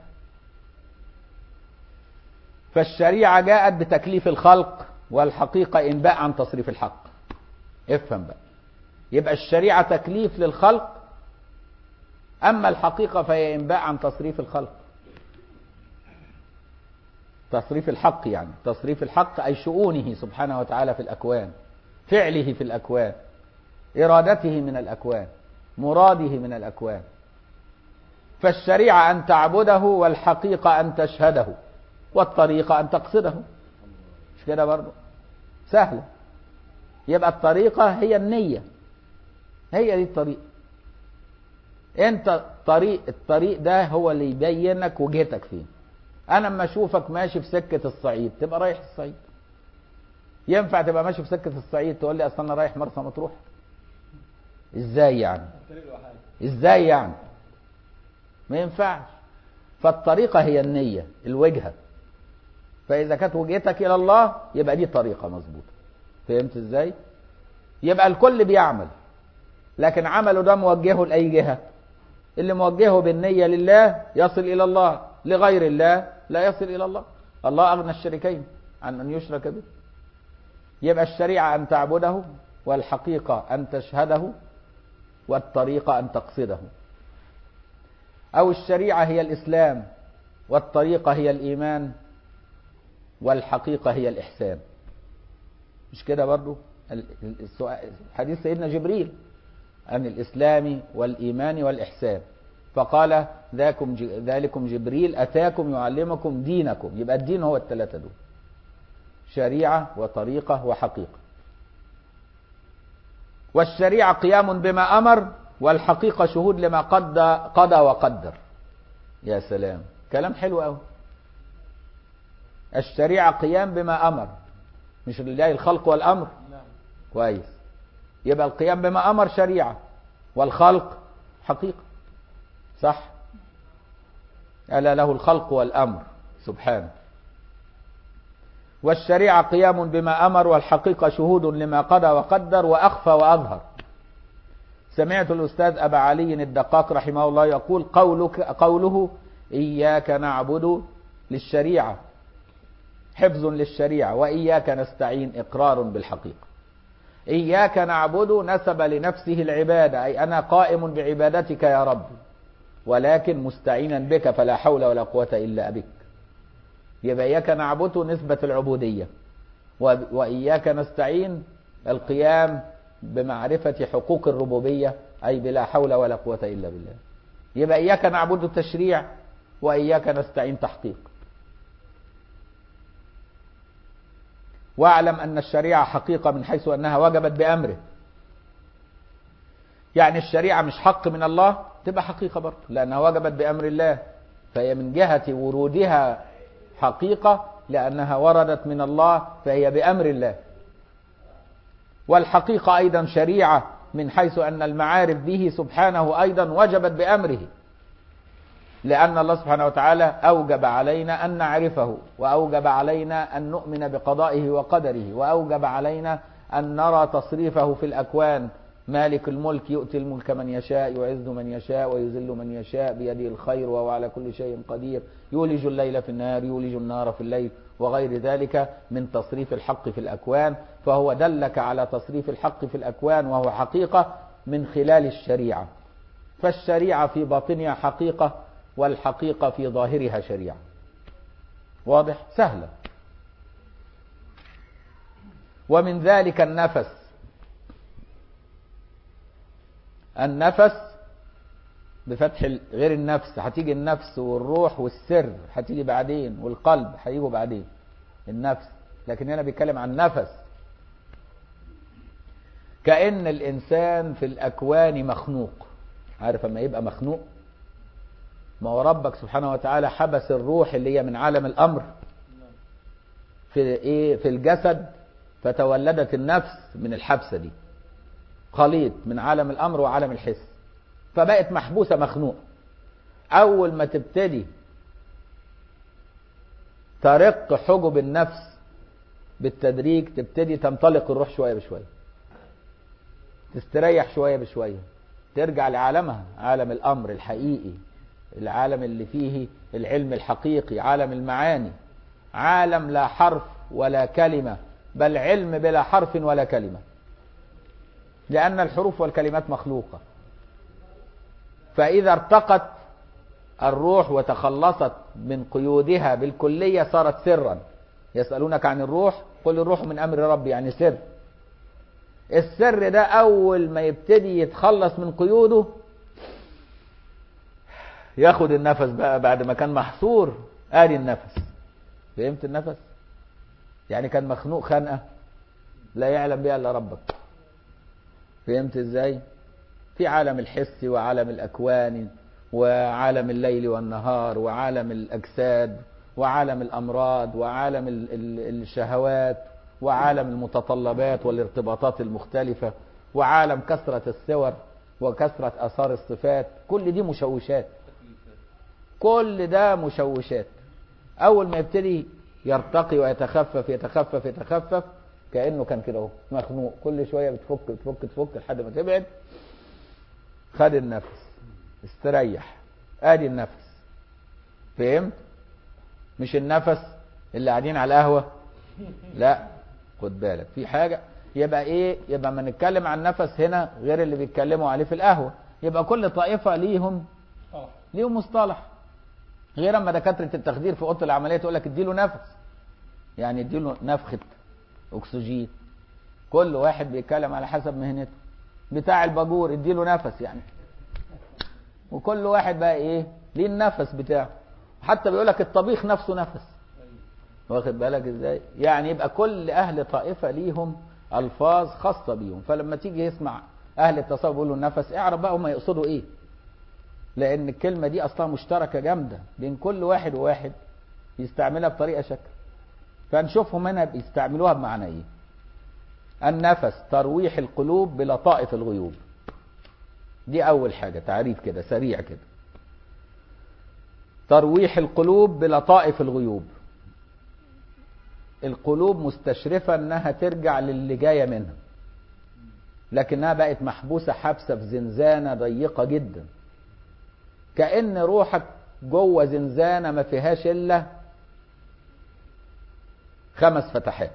فالشريعه جاءت بتكليف الخلق والحقيقه انباء عن تصريف الحق افهم بقى يبقى الشريعه تكليف للخلق أما الحقيقة فهي إنباء عن تصريف الخلق تصريف الحق يعني تصريف الحق أي شؤونه سبحانه وتعالى في الأكوان فعله في الأكوان إرادته من الأكوان مراده من الأكوان فالشريعة أن تعبده والحقيقة أن تشهده والطريقة أن تقصده مش كده برضه سهلة يبقى الطريقة هي النية هي دي الطريقة انت طريق الطريق ده هو اللي يبينك وجهتك فين انا اما اشوفك ماشي في سكة الصعيد تبقى رايح الصعيد ينفع تبقى ماشي في سكة الصعيد تقول لي اصل انا رايح مرسى مطروح ازاي يعني الطريق الوحيد ازاي يعني ما ينفعش فالطريقة هي النية الوجهة فإذا كانت وجهتك إلى الله يبقى دي طريقة مظبوطة فهمت ازاي يبقى الكل بيعمل لكن عمله ده موجهه لأي جهة اللي موجهه بالنية لله يصل إلى الله لغير الله لا يصل إلى الله الله أغنى الشريكين عن أن يشرك به يبقى الشريعة أن تعبده والحقيقة أن تشهده والطريقة أن تقصده أو الشريعة هي الإسلام والطريقة هي الإيمان والحقيقة هي الإحسان مش كده برضو ال- ال- السؤال حديث سيدنا جبريل عن الإسلام والإيمان والإحسان فقال ذاكم ج- ذلكم جبريل أتاكم يعلمكم دينكم يبقى الدين هو الثلاثة دول شريعة وطريقة وحقيقة والشريعة قيام بما أمر والحقيقة شهود لما قد قضى وقدر يا سلام كلام حلو قوي الشريعة قيام بما أمر مش لله الخلق والأمر نعم كويس يبقى القيام بما أمر شريعة والخلق حقيقة صح ألا له الخلق والأمر سبحانه والشريعة قيام بما أمر والحقيقة شهود لما قضى وقدر وأخفى وأظهر سمعت الأستاذ أبا علي الدقاق رحمه الله يقول قولك قوله إياك نعبد للشريعة حفظ للشريعة وإياك نستعين إقرار بالحقيقة إياك نعبد نسب لنفسه العبادة أي أنا قائم بعبادتك يا رب ولكن مستعينا بك فلا حول ولا قوة إلا بك يبقى إياك نعبد نسبة العبودية و- وإياك نستعين القيام بمعرفة حقوق الربوبية أي بلا حول ولا قوة إلا بالله يبقى إياك نعبد التشريع وإياك نستعين تحقيق واعلم أن الشريعة حقيقة من حيث أنها وجبت بأمره يعني الشريعة مش حق من الله تبقى حقيقة برضه لأنها وجبت بأمر الله فهي من جهة ورودها حقيقة لأنها وردت من الله فهي بأمر الله والحقيقة أيضا شريعة من حيث أن المعارف به سبحانه أيضا وجبت بأمره لأن الله سبحانه وتعالى أوجب علينا أن نعرفه وأوجب علينا أن نؤمن بقضائه وقدره وأوجب علينا أن نرى تصريفه في الأكوان مالك الملك يؤتي الملك من يشاء يعز من يشاء ويذل من يشاء بيده الخير وهو على كل شيء قدير يولج الليل في النهار يولج النار في الليل وغير ذلك من تصريف الحق في الأكوان فهو دلك على تصريف الحق في الأكوان وهو حقيقة من خلال الشريعة فالشريعة في باطنها حقيقة والحقيقة في ظاهرها شريعة واضح سهلة ومن ذلك النفس النفس بفتح ال- غير النفس هتيجي النفس والروح والسر هتيجي بعدين والقلب هيجوا بعدين النفس لكن هنا بيتكلم عن نفس كأن الإنسان في الأكوان مخنوق عارف اما يبقى مخنوق ما هو ربك سبحانه وتعالى حبس الروح اللي هي من عالم الأمر في ايه في الجسد فتولدت النفس من الحبسة دي خليط من عالم الأمر وعالم الحس فبقت محبوسة مخنوقة أول ما تبتدي ترق حجب النفس بالتدريج تبتدي تنطلق الروح شوية بشوية تستريح شوية بشوية ترجع لعالمها عالم الأمر الحقيقي العالم اللي فيه العلم الحقيقي عالم المعاني عالم لا حرف ولا كلمة بل علم بلا حرف ولا كلمة لأن الحروف والكلمات مخلوقة فإذا ارتقت الروح وتخلصت من قيودها بالكلية صارت سرا يسألونك عن الروح قل الروح من أمر ربي يعني سر السر ده أول ما يبتدي يتخلص من قيوده ياخد النفس بقى بعد ما كان محصور ادي النفس فهمت النفس يعني كان مخنوق خنقه لا يعلم بها الا ربك فهمت ازاي في عالم الحس وعالم الأكوان وعالم الليل والنهار وعالم الأجساد وعالم الأمراض وعالم ال- ال- الشهوات وعالم المتطلبات والارتباطات المختلفة وعالم كثرة الصور وكثرة آثار الصفات كل دي مشوشات كل ده مشوشات أول ما يبتدي يرتقي ويتخفف يتخفف يتخفف كأنه كان كده اهو مخنوق كل شوية بتفك بتفك تفك لحد ما تبعد خد النفس استريح ادي النفس فهمت مش النفس اللي قاعدين على القهوة لا خد بالك في حاجة يبقى ايه يبقى ما نتكلم عن النفس هنا غير اللي بيتكلموا عليه في القهوة يبقى كل طائفة ليهم طرح ليهم مصطلح غير اما دكاترة التخدير في اوضه العملية تقول لك اديله نفس يعني اديله نفخة اكسجين كل واحد بيتكلم على حسب مهنته بتاع الباجور اديله نفس يعني وكل واحد بقى ايه ليه النفس بتاعه حتى بيقول لك الطبيخ نفسه نفس واخد بالك ازاي يعني يبقى كل اهل طائفه ليهم الفاظ خاصه بيهم فلما تيجي يسمع اهل التصوف بيقولوا النفس اعرف بقى هم يقصدوا ايه لان الكلمه دي اصلا مشتركه جامده بين كل واحد وواحد يستعملها بطريقه شكل فنشوفهم هنا بيستعملوها بمعنى ايه النفس ترويح القلوب بلطائف الغيوب دي اول حاجه تعريف كده سريع كده ترويح القلوب بلطائف الغيوب القلوب مستشرفة انها ترجع للي جاية منها لكنها بقت محبوسة حبسة في زنزانة ضيقة جدا كأن روحك جوه زنزانة ما فيهاش إلا خمس فتحات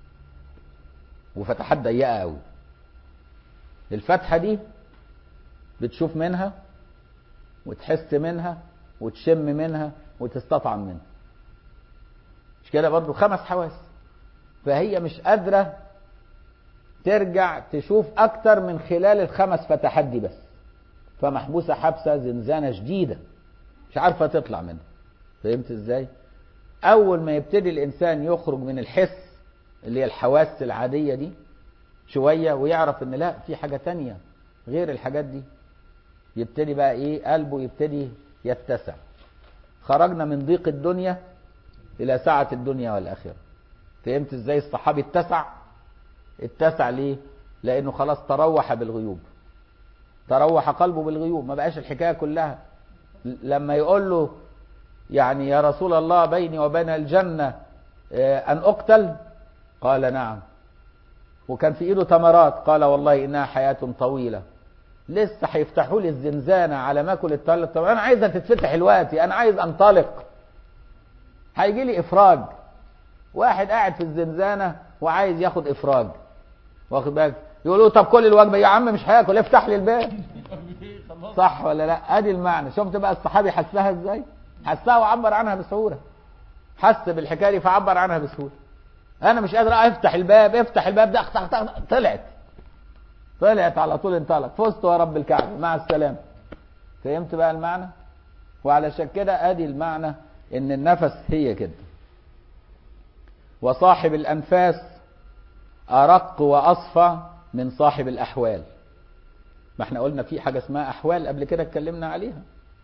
وفتحات ضيقة قوي الفتحة دي بتشوف منها وتحس منها وتشم منها وتستطعم منها مش كده برضو خمس حواس فهي مش قادرة ترجع تشوف أكتر من خلال الخمس فتحات دي بس فمحبوسة حبسة زنزانة شديدة مش عارفة تطلع منها فهمت ازاي؟ أول ما يبتدي الإنسان يخرج من الحس اللي هي الحواس العادية دي شوية ويعرف إن لا في حاجة تانية غير الحاجات دي يبتدي بقى إيه قلبه يبتدي يتسع خرجنا من ضيق الدنيا إلى سعة الدنيا والآخرة فهمت إزاي الصحابي اتسع اتسع ليه لأنه خلاص تروح بالغيوب تروح قلبه بالغيوب ما بقاش الحكاية كلها لما يقول له يعني يا رسول الله بيني وبين الجنة أن أقتل قال نعم وكان في إيده تمرات قال والله إنها حياة طويلة لسه هيفتحوا لي الزنزانة على ما أكل التمرات طب أنا عايزها تتفتح دلوقتي أنا عايز أنطلق هيجي لي إفراج واحد قاعد في الزنزانة وعايز ياخد إفراج واخد بالك يقولوا طب كل الوجبة يا عم مش هاكل افتح لي الباب صح ولا لا ادي المعنى شفت بقى الصحابي حسها ازاي حسها وعبر عنها بسهوله حس بالحكايه دي فعبر عنها بسهوله انا مش قادر افتح الباب افتح الباب ده اخت اخت طلعت طلعت على طول انطلق فزت يا رب الكعبه مع السلامه فهمت بقى المعنى وعلشان كده ادي المعنى ان النفس هي كده وصاحب الانفاس ارق واصفى من صاحب الاحوال ما احنا قلنا في حاجه اسمها احوال قبل كده اتكلمنا عليها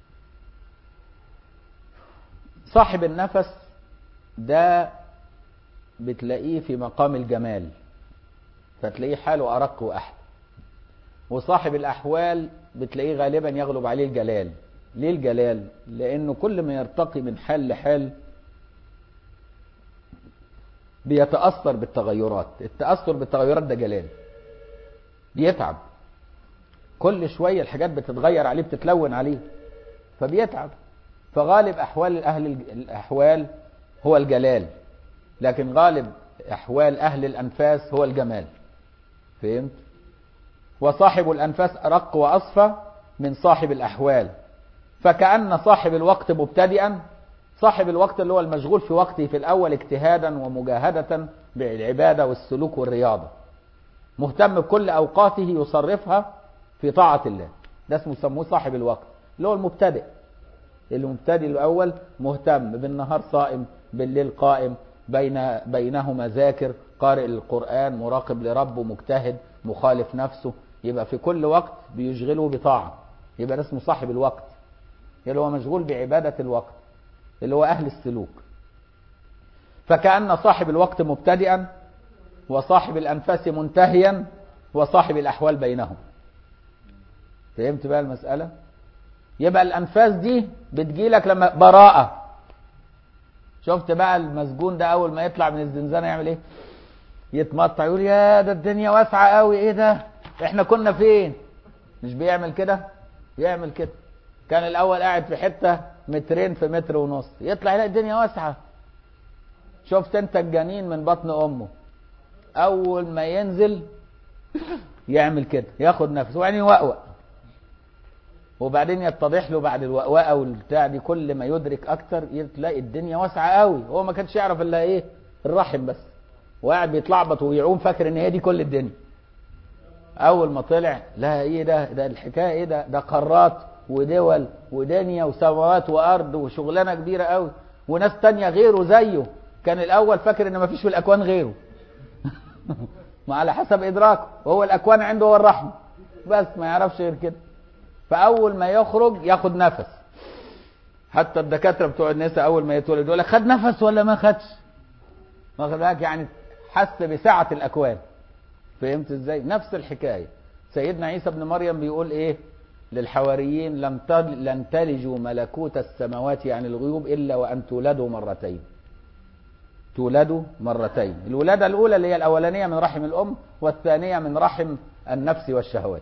صاحب النفس ده بتلاقيه في مقام الجمال فتلاقيه حاله ارق واحلى وصاحب الاحوال بتلاقيه غالبا يغلب عليه الجلال ليه الجلال لانه كل ما يرتقي من حال لحال بيتاثر بالتغيرات التاثر بالتغيرات ده جلال بيتعب كل شوية الحاجات بتتغير عليه بتتلون عليه فبيتعب فغالب أحوال أهل الأحوال هو الجلال لكن غالب أحوال أهل الأنفاس هو الجمال فهمت وصاحب الأنفاس أرق وأصفى من صاحب الأحوال فكأن صاحب الوقت مبتدئا صاحب الوقت اللي هو المشغول في وقته في الأول اجتهادا ومجاهدة بالعبادة والسلوك والرياضة مهتم بكل أوقاته يصرفها في طاعة الله ده اسمه سموه صاحب الوقت اللي هو المبتدئ المبتدئ الأول مهتم بالنهار صائم بالليل قائم بين بينهما ذاكر قارئ القرآن مراقب لربه مجتهد مخالف نفسه يبقى في كل وقت بيشغله بطاعة يبقى ده اسمه صاحب الوقت اللي هو مشغول بعبادة الوقت اللي هو أهل السلوك فكأن صاحب الوقت مبتدئا وصاحب الأنفاس منتهيا وصاحب الأحوال بينهم فهمت بقى المسألة يبقى الأنفاس دي بتجيلك لما براءة شفت بقى المسجون ده أول ما يطلع من الزنزانة يعمل إيه يتمطع يقول يا ده الدنيا واسعة قوي إيه ده إحنا كنا فين مش بيعمل كده يعمل كده كان الأول قاعد في حتة مترين في متر ونص يطلع يلاقي الدنيا واسعة شفت انت الجنين من بطن امه اول ما ينزل يعمل كده ياخد نفسه وبعدين يوقوق وبعدين يتضح له بعد الوقوقه والبتاع دي كل ما يدرك اكتر تلاقي الدنيا واسعه قوي هو ما كانش يعرف الا ايه الرحم بس وقاعد بيتلعبط ويعوم فاكر ان هي دي كل الدنيا اول ما طلع لا ايه ده ده الحكايه ايه ده ده قارات ودول ودنيا وسماوات وارض وشغلانه كبيره قوي وناس تانية غيره زيه كان الاول فاكر ان مفيش في الاكوان غيره ما على حسب ادراكه وهو الاكوان عنده هو الرحمه بس ما يعرفش غير كده فاول ما يخرج ياخد نفس حتى الدكاتره بتوع النساء اول ما يتولد يقول لك خد نفس ولا ما خدش واخد بالك يعني حس بسعه الاكوان فهمت ازاي نفس الحكايه سيدنا عيسى ابن مريم بيقول ايه للحواريين لن تل... لن تلجوا ملكوت السماوات يعني الغيوب الا وان تولدوا مرتين تولدوا مرتين الولادة الأولى اللي هي الأولانية من رحم الأم والثانية من رحم النفس والشهوات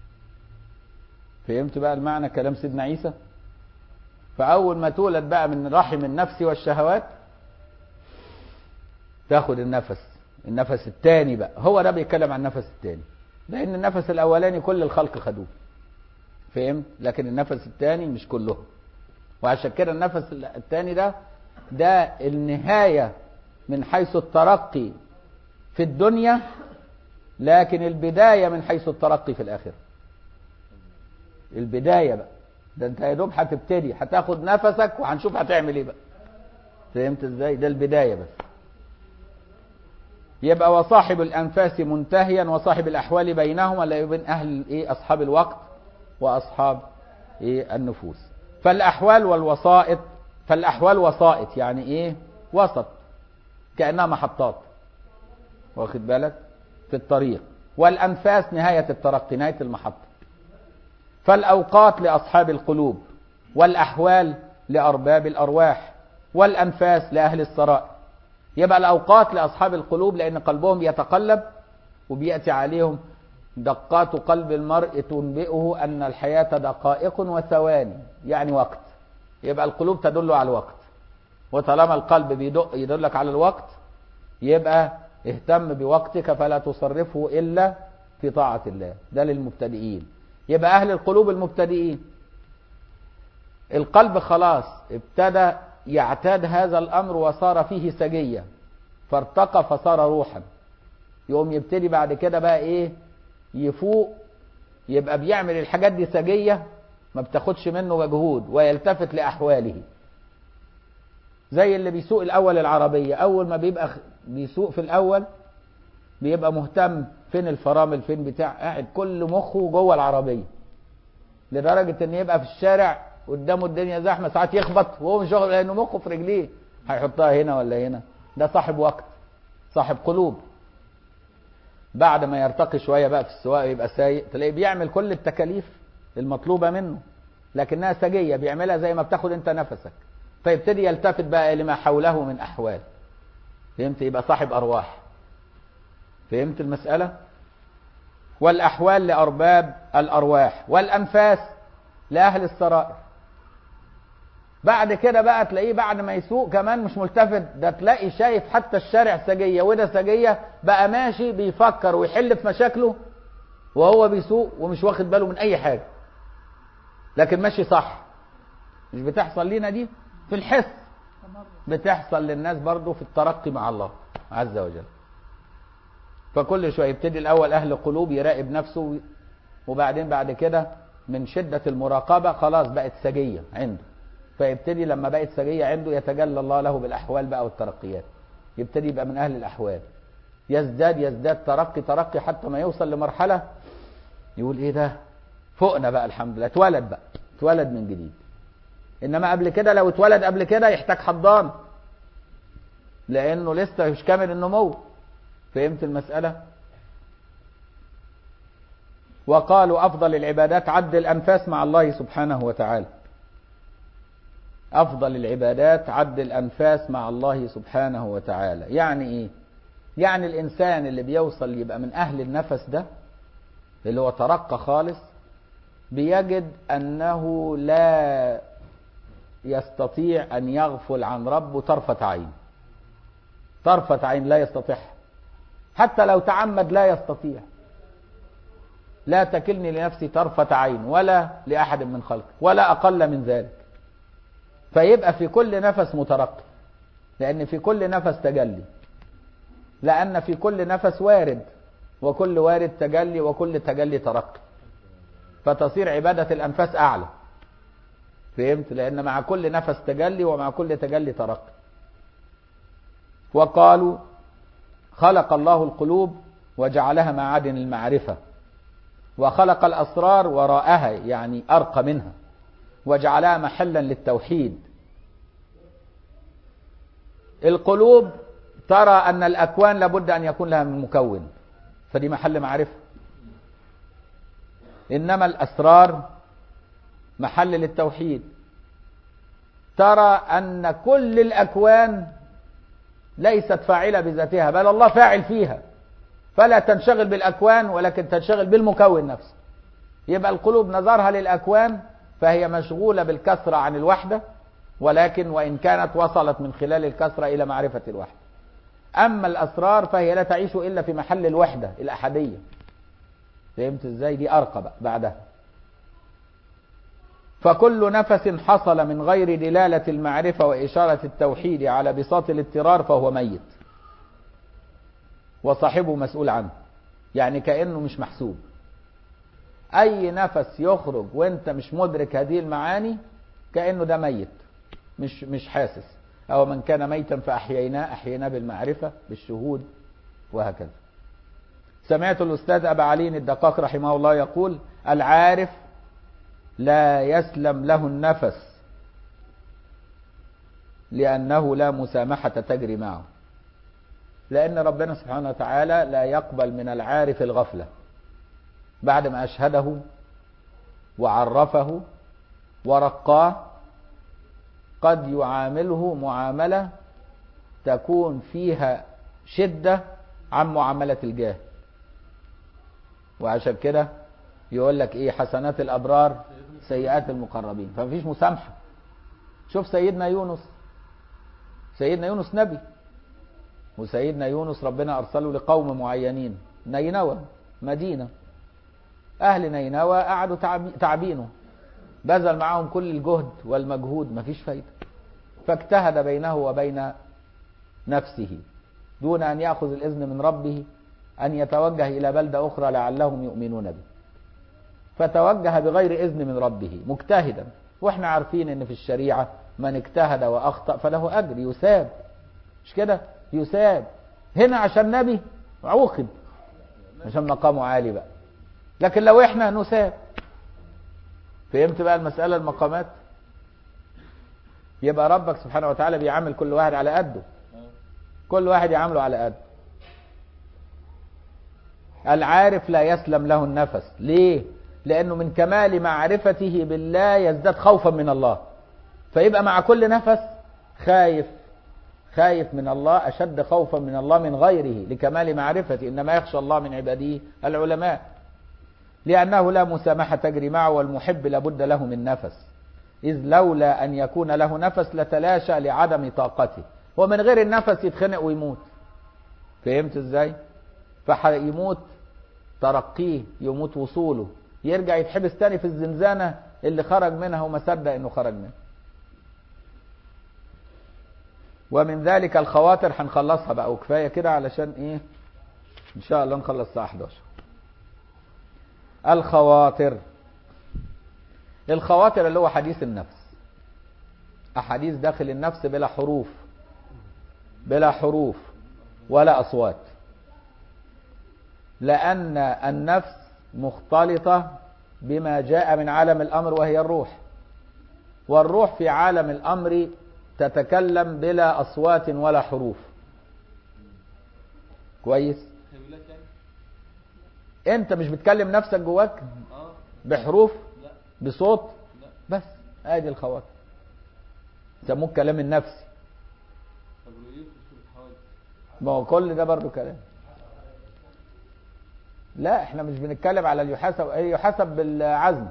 فهمت بقى المعنى كلام سيدنا عيسى فأول ما تولد بقى من رحم النفس والشهوات تاخد النفس النفس الثاني بقى هو ده بيتكلم عن النفس الثاني لأن النفس الأولاني كل الخلق خدوه فهمت لكن النفس الثاني مش كلهم وعشان كده النفس الثاني ده ده النهاية من حيث الترقي في الدنيا لكن البداية من حيث الترقي في الآخرة البداية بقى ده انت يا دوب هتبتدي هتاخد نفسك وهنشوف هتعمل ايه بقى فهمت ازاي ده البداية بس يبقى وصاحب الأنفاس منتهيا وصاحب الأحوال بينهما لا بين أهل إيه أصحاب الوقت وأصحاب إيه النفوس فالأحوال والوسائط فالأحوال وسائط يعني إيه وسط كأنها محطات واخد بالك في الطريق والأنفاس نهاية الترقي نهاية المحطة فالأوقات لأصحاب القلوب والأحوال لأرباب الأرواح والأنفاس لأهل السرائر يبقى الأوقات لأصحاب القلوب لأن قلبهم يتقلب وبيأتي عليهم دقات قلب المرء تنبئه أن الحياة دقائق وثواني يعني وقت يبقى القلوب تدل على الوقت وطالما القلب بيدق يدلك على الوقت يبقى اهتم بوقتك فلا تصرفه إلا في طاعة الله ده للمبتدئين يبقى أهل القلوب المبتدئين القلب خلاص ابتدى يعتاد هذا الأمر وصار فيه سجية فارتقى فصار روحا يقوم يبتدي بعد كده بقى ايه يفوق يبقى بيعمل الحاجات دي سجية ما بتاخدش منه مجهود ويلتفت لأحواله زي اللي بيسوق الأول العربية أول ما بيبقى بيسوق في الأول بيبقى مهتم فين الفرامل فين بتاع قاعد كل مخه جوه العربية لدرجة ان يبقى في الشارع قدامه الدنيا زحمة ساعات يخبط وهو مش واخد لانه مخه في رجليه هيحطها هنا ولا هنا ده صاحب وقت صاحب قلوب بعد ما يرتقي شوية بقى في السواقة يبقى سايق تلاقيه بيعمل كل التكاليف المطلوبة منه لكنها سجية بيعملها زي ما بتاخد انت نفسك فيبتدي يلتفت بقى لما حوله من أحوال فهمت يبقى صاحب أرواح فهمت المسألة والأحوال لأرباب الأرواح والأنفاس لأهل السرائر بعد كده بقى تلاقيه بعد ما يسوق كمان مش ملتفت ده تلاقي شايف حتى الشارع سجية وده سجية بقى ماشي بيفكر ويحل في مشاكله وهو بيسوق ومش واخد باله من أي حاجة لكن ماشي صح مش بتحصل لينا دي في الحس بتحصل للناس برضو في الترقي مع الله عز وجل فكل شويه يبتدي الاول اهل قلوب يراقب نفسه وبعدين بعد كده من شده المراقبه خلاص بقت سجيه عنده فيبتدي لما بقت سجيه عنده يتجلى الله له بالاحوال بقى والترقيات يبتدي يبقى من اهل الاحوال يزداد يزداد ترقي ترقي حتى ما يوصل لمرحله يقول ايه ده فوقنا بقى الحمد لله اتولد بقى اتولد من جديد انما قبل كده لو اتولد قبل كده يحتاج حضان لانه لسه مش كامل النمو فهمت المسألة وقالوا افضل العبادات عد الانفاس مع الله سبحانه وتعالى افضل العبادات عد الانفاس مع الله سبحانه وتعالى يعني ايه يعني الانسان اللي بيوصل يبقى من اهل النفس ده اللي هو ترقى خالص بيجد انه لا يستطيع ان يغفل عن ربه طرفة عين طرفة عين لا يستطيعها حتى لو تعمد لا يستطيع لا تكلني لنفسي طرفة عين ولا لأحد من خلقك ولا أقل من ذلك فيبقى في كل نفس مترقي لأن في كل نفس تجلي لأن في كل نفس وارد وكل وارد تجلي وكل تجلي ترقي فتصير عبادة الأنفاس أعلى فهمت لأن مع كل نفس تجلي ومع كل تجلي ترقي وقالوا خلق الله القلوب وجعلها معادن المعرفة وخلق الأسرار وراءها يعني أرقى منها وجعلها محلا للتوحيد القلوب ترى أن الأكوان لابد أن يكون لها من مكون فدي محل معرفة إنما الأسرار محل للتوحيد ترى أن كل الأكوان ليست فاعلة بذاتها بل الله فاعل فيها فلا تنشغل بالأكوان ولكن تنشغل بالمكون نفسه يبقى القلوب نظرها للأكوان فهي مشغولة بالكسرة عن الوحدة ولكن وإن كانت وصلت من خلال الكسرة إلى معرفة الوحدة أما الأسرار فهي لا تعيش إلا في محل الوحدة الأحدية فهمت إزاي دي أرقى بقى بعدها فكل نفس حصل من غير دلالة المعرفة وإشارة التوحيد على بساط الاضطرار فهو ميت وصاحبه مسؤول عنه يعني كأنه مش محسوب أي نفس يخرج وأنت مش مدرك هذه المعاني كأنه ده ميت مش مش حاسس أو من كان ميتا فأحييناه أحييناه بالمعرفة بالشهود وهكذا سمعت الأستاذ أبا علي الدقاق رحمه الله يقول العارف لا يسلم له النفس لأنه لا مسامحة تجري معه لأن ربنا سبحانه وتعالى لا يقبل من العارف الغفلة بعد ما أشهده وعرفه ورقاه قد يعامله معاملة تكون فيها شدة عن معاملة الجاهل وعشان كده يقول لك ايه حسنات الابرار سيئات المقربين فمفيش مسامحه شوف سيدنا يونس سيدنا يونس نبي وسيدنا يونس ربنا ارسله لقوم معينين نينوى مدينه اهل نينوى قعدوا تعبينه بذل معاهم كل الجهد والمجهود مفيش فايده فاجتهد بينه وبين نفسه دون ان ياخذ الاذن من ربه ان يتوجه الى بلده اخرى لعلهم يؤمنون به فتوجه بغير إذن من ربه مجتهدا واحنا عارفين ان في الشريعة من اجتهد وأخطأ فله أجر يساب مش كده يساب هنا عشان نبي عوقب عشان مقامه عالي بقى لكن لو احنا نساب فهمت بقى المسألة المقامات يبقى ربك سبحانه وتعالى بيعامل كل واحد على قده كل واحد يعامله على قده العارف لا يسلم له النفس ليه لأنه من كمال معرفته بالله يزداد خوفا من الله فيبقى مع كل نفس خايف خايف من الله أشد خوفا من الله من غيره لكمال معرفته إنما يخشى الله من عباده العلماء لأنه لا مسامحة تجري معه والمحب لابد له من نفس إذ لولا أن يكون له نفس لتلاشى لعدم طاقته ومن غير النفس يتخنق ويموت فهمت ازاي فيموت ترقيه يموت وصوله يرجع يتحبس تاني في الزنزانة اللي خرج منها وما صدق انه خرج منها ومن ذلك الخواطر هنخلصها بقى وكفاية كده علشان ايه ان شاء الله نخلص الساعة 11 الخواطر الخواطر اللي هو حديث النفس احاديث داخل النفس بلا حروف بلا حروف ولا اصوات لان النفس مختلطة بما جاء من عالم الأمر وهي الروح والروح في عالم الأمر تتكلم بلا أصوات ولا حروف كويس خيولات يعني انت مش بتكلم نفسك جواك اه بحروف لا بصوت لا بس ادي الخواطر يسموه الكلام النفسي طب وايه في سورة حوادث ما هو كل ده برضه كلام لا احنا مش بنتكلم على اللي يحاسب ايه يحاسب بالعزم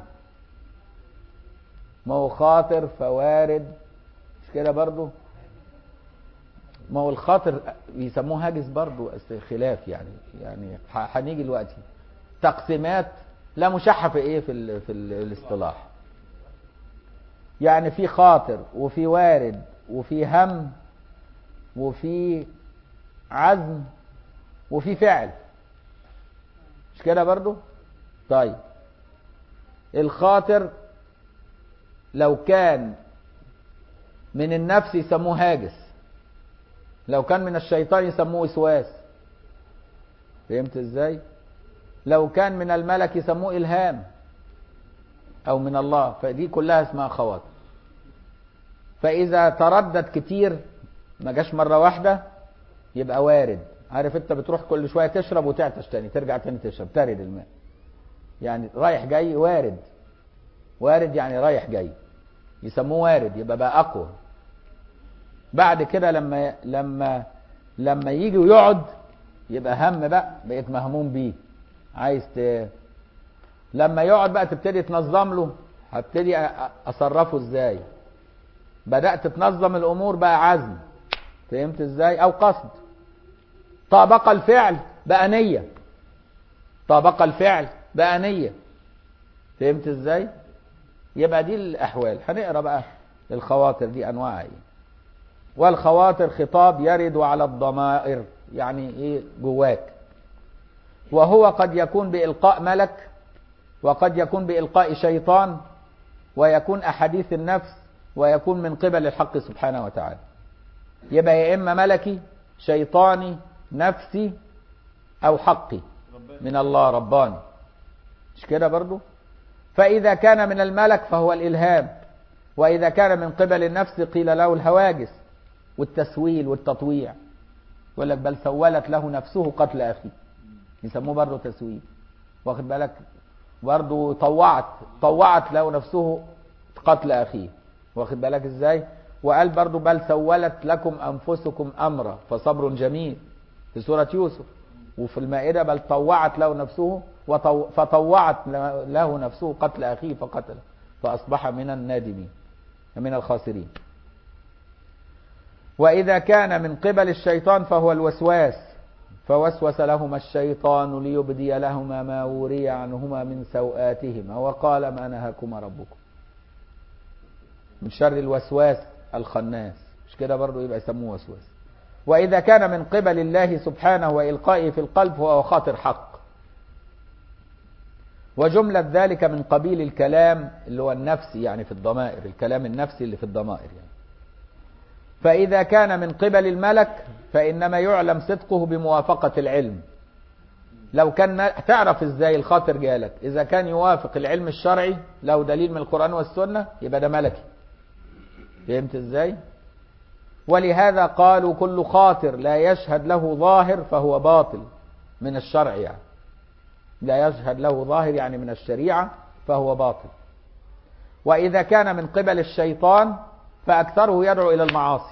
ما هو خاطر فوارد مش كده برضه ما هو الخاطر بيسموه هاجس برضه أصل خلاف يعني يعني ح- هنيجي دلوقتي تقسيمات لا مشحة في ايه في ال في ال الاصطلاح يعني في خاطر وفي وارد وفي هم وفي عزم وفي فعل مش كده برضو طيب الخاطر لو كان من النفس يسموه هاجس لو كان من الشيطان يسموه وسواس فهمت ازاي لو كان من الملك يسموه الهام او من الله فدي كلها اسمها خواطر فاذا تردد كتير ما جاش مره واحده يبقى وارد عارف انت بتروح كل شويه تشرب وتعطش تاني ترجع تاني تشرب ترد الماء يعني رايح جاي وارد وارد يعني رايح جاي يسموه وارد يبقى بقى اقوى بعد كده لما لما لما يجي ويقعد يبقى هم بقى بقيت مهموم بيه عايز ت... لما يقعد بقى تبتدي تنظم له هبتدي أ- اصرفه ازاي بدات تنظم الامور بقى عزم فهمت ازاي او قصد طابق الفعل بقى نية طابق الفعل بقى نية فهمت ازاي يبقى دي الاحوال هنقرا بقى الخواطر دي انواعها ايه والخواطر خطاب يرد على الضمائر يعني ايه جواك وهو قد يكون بإلقاء ملك وقد يكون بإلقاء شيطان ويكون أحاديث النفس ويكون من قبل الحق سبحانه وتعالى يبقى يا إما ملكي شيطاني نفسي أو حقي ربنا من الله رباني مش كده برضو فإذا كان من الملك فهو الإلهام وإذا كان من قبل النفس قيل له الهواجس والتسويل والتطويع يقول لك بل سولت له نفسه قتل أخيه يسموه برضه تسويل واخد بالك برضه طوعت طوعت له نفسه قتل أخيه واخد بالك ازاي وقال برضه بل سولت لكم أنفسكم أمرا فصبر جميل في سورة يوسف وفي المائدة بل طوعت له نفسه وطو فطوعت له نفسه قتل أخيه فقتله فأصبح من النادمين من الخاسرين وإذا كان من قبل الشيطان فهو الوسواس فوسوس لهما الشيطان ليبدي لهما ما وري عنهما من سوآتهما وقال ما نهاكما ربكم من شر الوسواس الخناس مش كده برضو يبقى يسموه وسواس وإذا كان من قبل الله سبحانه وإلقائه في القلب فهو خاطر حق وجملة ذلك من قبيل الكلام اللي هو النفسي يعني في الضمائر الكلام النفسي اللي في الضمائر يعني فإذا كان من قبل الملك فإنما يعلم صدقه بموافقة العلم لو كان تعرف ازاي الخاطر جالك إذا كان يوافق العلم الشرعي له دليل من القرآن والسنة يبقى ده ملكي فهمت ازاي ولهذا قالوا كل خاطر لا يشهد له ظاهر فهو باطل من الشرع يعني لا يشهد له ظاهر يعني من الشريعة فهو باطل وإذا كان من قبل الشيطان فأكثره يدعو إلى المعاصي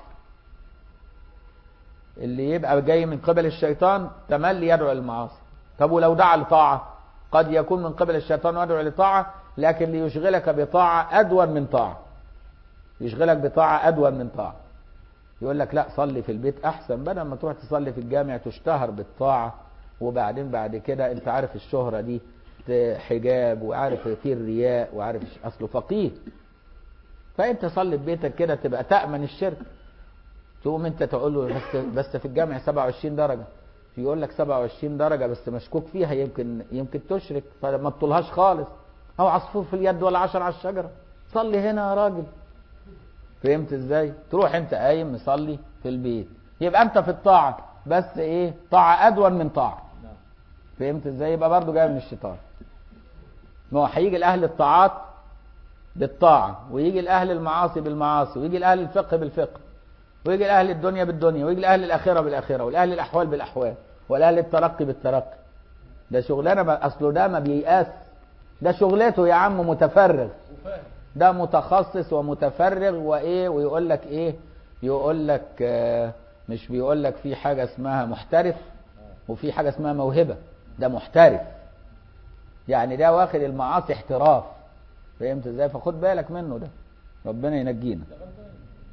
اللي يبقى جاي من قبل الشيطان تملي يدعو إلى المعاصي طب ولو دعا لطاعة قد يكون من قبل الشيطان يدعو لطاعة لكن ليشغلك بطاعة أدون من طاعة يشغلك بطاعة أدون من طاعة يقول لك لا صلي في البيت أحسن بدل ما تروح تصلي في الجامع تشتهر بالطاعة وبعدين بعد كده انت عارف الشهرة دي حجاب وعارف في الرياء وعارف اصله فقيه فانت صلي في بيتك كده تبقى تأمن الشرك تقوم انت تقول له بس بس في الجامع 27 درجة يقول لك 27 درجة بس مشكوك فيها يمكن يمكن تشرك فما تطولهاش خالص او عصفور في اليد ولا عشر على الشجرة صلي هنا يا راجل فهمت ازاي تروح انت قايم مصلي في البيت يبقى انت في الطاعة بس ايه طاعة ادون من طاعة نعم فهمت ازاي يبقى برضه جاي من الشيطان ما هو هيجي الاهل الطاعات بالطاعه ويجي الاهل المعاصي بالمعاصي ويجي الاهل الفقه بالفقه ويجي الاهل الدنيا بالدنيا ويجي الاهل الاخره بالاخره والاهل الاحوال بالاحوال والاهل الترقي بالترقي ده شغلانه ما اصله ده ما بييأس ده شغلته يا عم متفرغ وفاهم ده متخصص ومتفرغ وايه ويقول لك ايه يقول لك آه، مش بيقول لك في حاجه اسمها محترف وفي حاجه اسمها موهبه ده محترف يعني ده واخد المعاصي احتراف فهمت ازاي فخد بالك منه ده ربنا ينجينا ده غلطان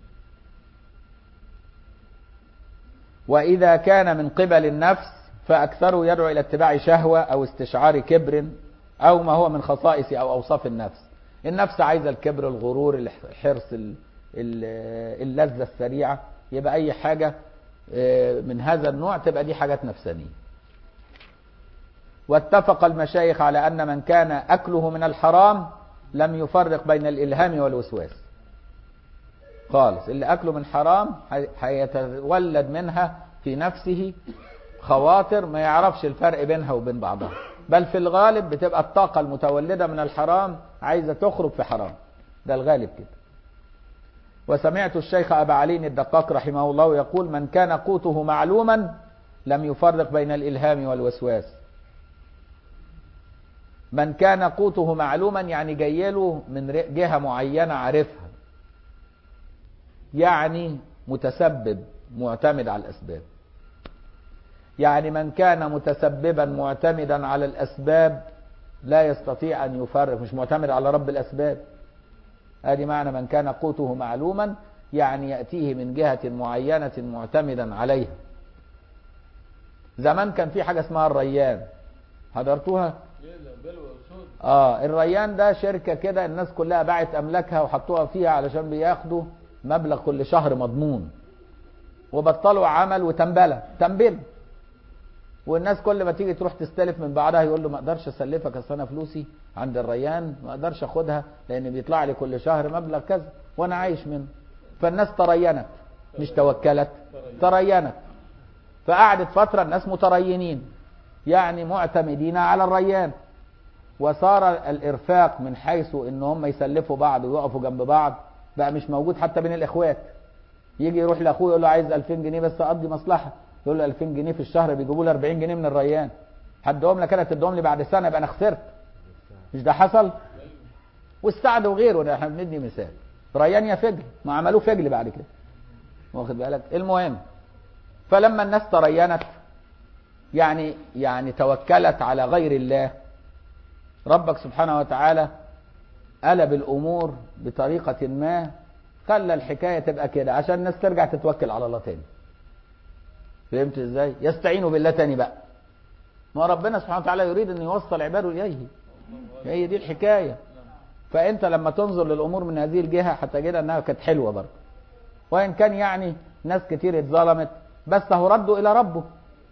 وإذا كان من قبل النفس فأكثره يدعو إلى اتباع شهوة أو استشعار كبر أو ما هو من خصائص أو أوصاف النفس النفس عايزة الكبر الغرور الحرص ال- ال- اللذة السريعة يبقى أي حاجة آه، من هذا النوع تبقى دي حاجات نفسانية واتفق المشايخ على أن من كان أكله من الحرام لم يفرق بين الإلهام والوسواس خالص اللي أكله من حرام هي- هيتولد منها في نفسه خواطر ما يعرفش الفرق بينها وبين بعضها بل في الغالب بتبقى الطاقة المتولدة من الحرام عايزة تخرج في حرام ده الغالب كده وسمعت الشيخ أبا علي الدقاق رحمه الله يقول من كان قوته معلوما لم يفرق بين الإلهام والوسواس من كان قوته معلوما يعني جايله من ر- جهة معينة عارفها يعني متسبب معتمد على الأسباب يعني من كان متسببا معتمدا على الأسباب لا يستطيع أن يفرق مش معتمد على رب الأسباب هذه معنى من كان قوته معلوما يعني يأتيه من جهة معينة معتمدا عليها زمان كان في حاجة اسمها الريان حضرتوها ايه ده بلوى سود اه الريان ده شركة كده الناس كلها باعت املاكها وحطوها فيها علشان بياخدوا مبلغ كل شهر مضمون وبطلوا عمل وتنبلة تنبل والناس كل ما تيجي تروح تستلف من بعضها يقول له ما اقدرش اسلفك اصل انا فلوسي عند الريان ما اقدرش اخدها لان بيطلع لي كل شهر مبلغ كذا وانا عايش منه فالناس ترينت مش توكلت ترينت فقعدت فترة الناس مترينين يعني معتمدين على الريان وصار الارفاق من حيث ان هم يسلفوا بعض ويقفوا جنب بعض بقى مش موجود حتى بين الاخوات يجي يروح لاخوه يقول له عايز 2000 جنيه بس اقضي مصلحه يقول له 2000 جنيه في الشهر بيجيبوا له 40 جنيه من الريان هديهم لك انا تديهم لي بعد سنه يبقى انا خسرت مش ده حصل والسعد وغيره ده احنا بندي مثال ريان يا فجل ما عملوه فجل بعد كده واخد بالك المهم فلما الناس ترينت يعني يعني توكلت على غير الله ربك سبحانه وتعالى قلب الامور بطريقه ما خلى الحكايه تبقى كده عشان الناس ترجع تتوكل على الله تاني فهمت ازاي يستعينوا بالله تاني بقى ما ربنا سبحانه وتعالى يريد ان يوصل عباده اليه هي دي الحكايه فانت لما تنظر للامور من هذه الجهه هتجد انها كانت حلوه برضه وان كان يعني ناس كتير اتظلمت بس هو ردوا الى ربه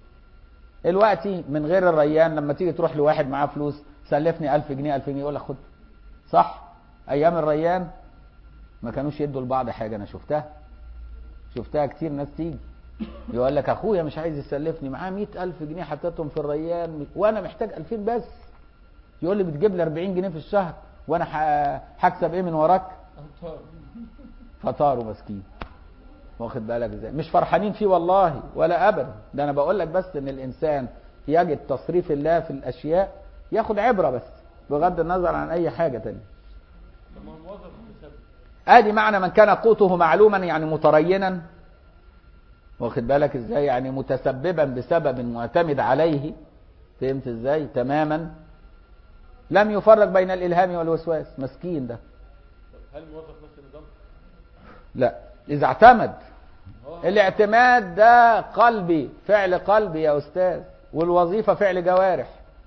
دلوقتي من غير الريان لما تيجي تروح لواحد معاه فلوس سلفني 1000 جنيه 2000 جنيه يقول لك خد صح ايام الريان ما كانوش يدوا لبعض حاجه انا شفتها شفتها كتير ناس تيجي يقول لك اخويا مش عايز يسلفني معاه 100000 جنيه حطيتهم في الريان وانا محتاج 2000 بس يقول لي بتجيب لي 40 جنيه في الشهر وانا ح- هكسب ايه من وراك أمطار فطاروا مسكين واخد بالك ازاي مش فرحانين فيه والله ولا ابدا ده انا بقول لك بس ان الانسان يجد تصريف الله في الاشياء ياخد عبره بس بغض النظر عن اي حاجه تانية طب ما هو موظف متسبب ادي معنى من كان قوته معلوما يعني مترينا واخد بالك ازاي يعني متسببا بسبب معتمد عليه فهمت ازاي تماما لم يفرق بين الالهام والوسواس مسكين ده طب هل موظف نفس النظام؟ لا اذا اعتمد هو الاعتماد ده قلبي فعل قلبي يا استاذ والوظيفه فعل جوارح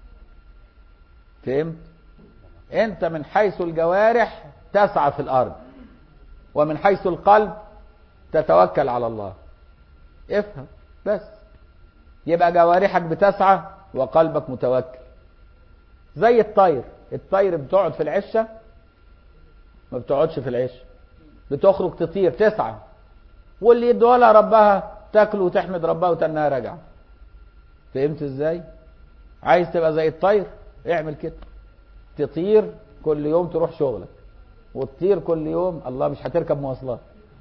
فهمت انت من حيث الجوارح تسعى في الارض ومن حيث القلب تتوكل على الله افهم بس يبقى جوارحك بتسعى وقلبك متوكل زي الطير الطير بتقعد في العشه ما بتقعدش في العشه بتخرج تطير تسعى واللي يدوها لها ربها تاكل وتحمد ربها وتنها راجعه فهمت ازاي عايز تبقى زي الطير اعمل كده تطير كل يوم تروح شغلك وتطير كل يوم الله مش هتركب مواصلات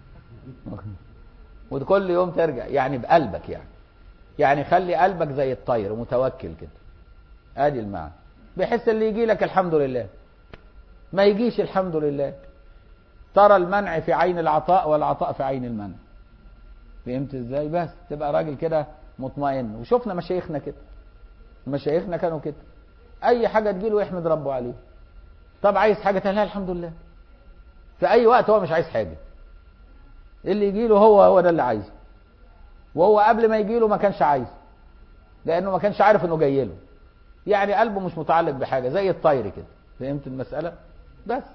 وكل يوم ترجع يعني بقلبك يعني يعني خلي قلبك زي الطير متوكل كده ادي المعنى بحيث اللي يجي لك الحمد لله ما يجيش الحمد لله ترى المنع في عين العطاء والعطاء في عين المنع فهمت ازاي بس تبقى راجل كده مطمئن وشفنا مشايخنا كده مشايخنا كانوا كده اي حاجه تجيله يحمد ربه عليه طب عايز حاجه تانية الحمد لله في اي وقت هو مش عايز حاجه اللي يجيله هو هو ده اللي عايزه وهو قبل ما يجيله ما كانش عايزه لانه ما كانش عارف انه جاي له يعني قلبه مش متعلق بحاجه زي الطير كده فهمت المساله بس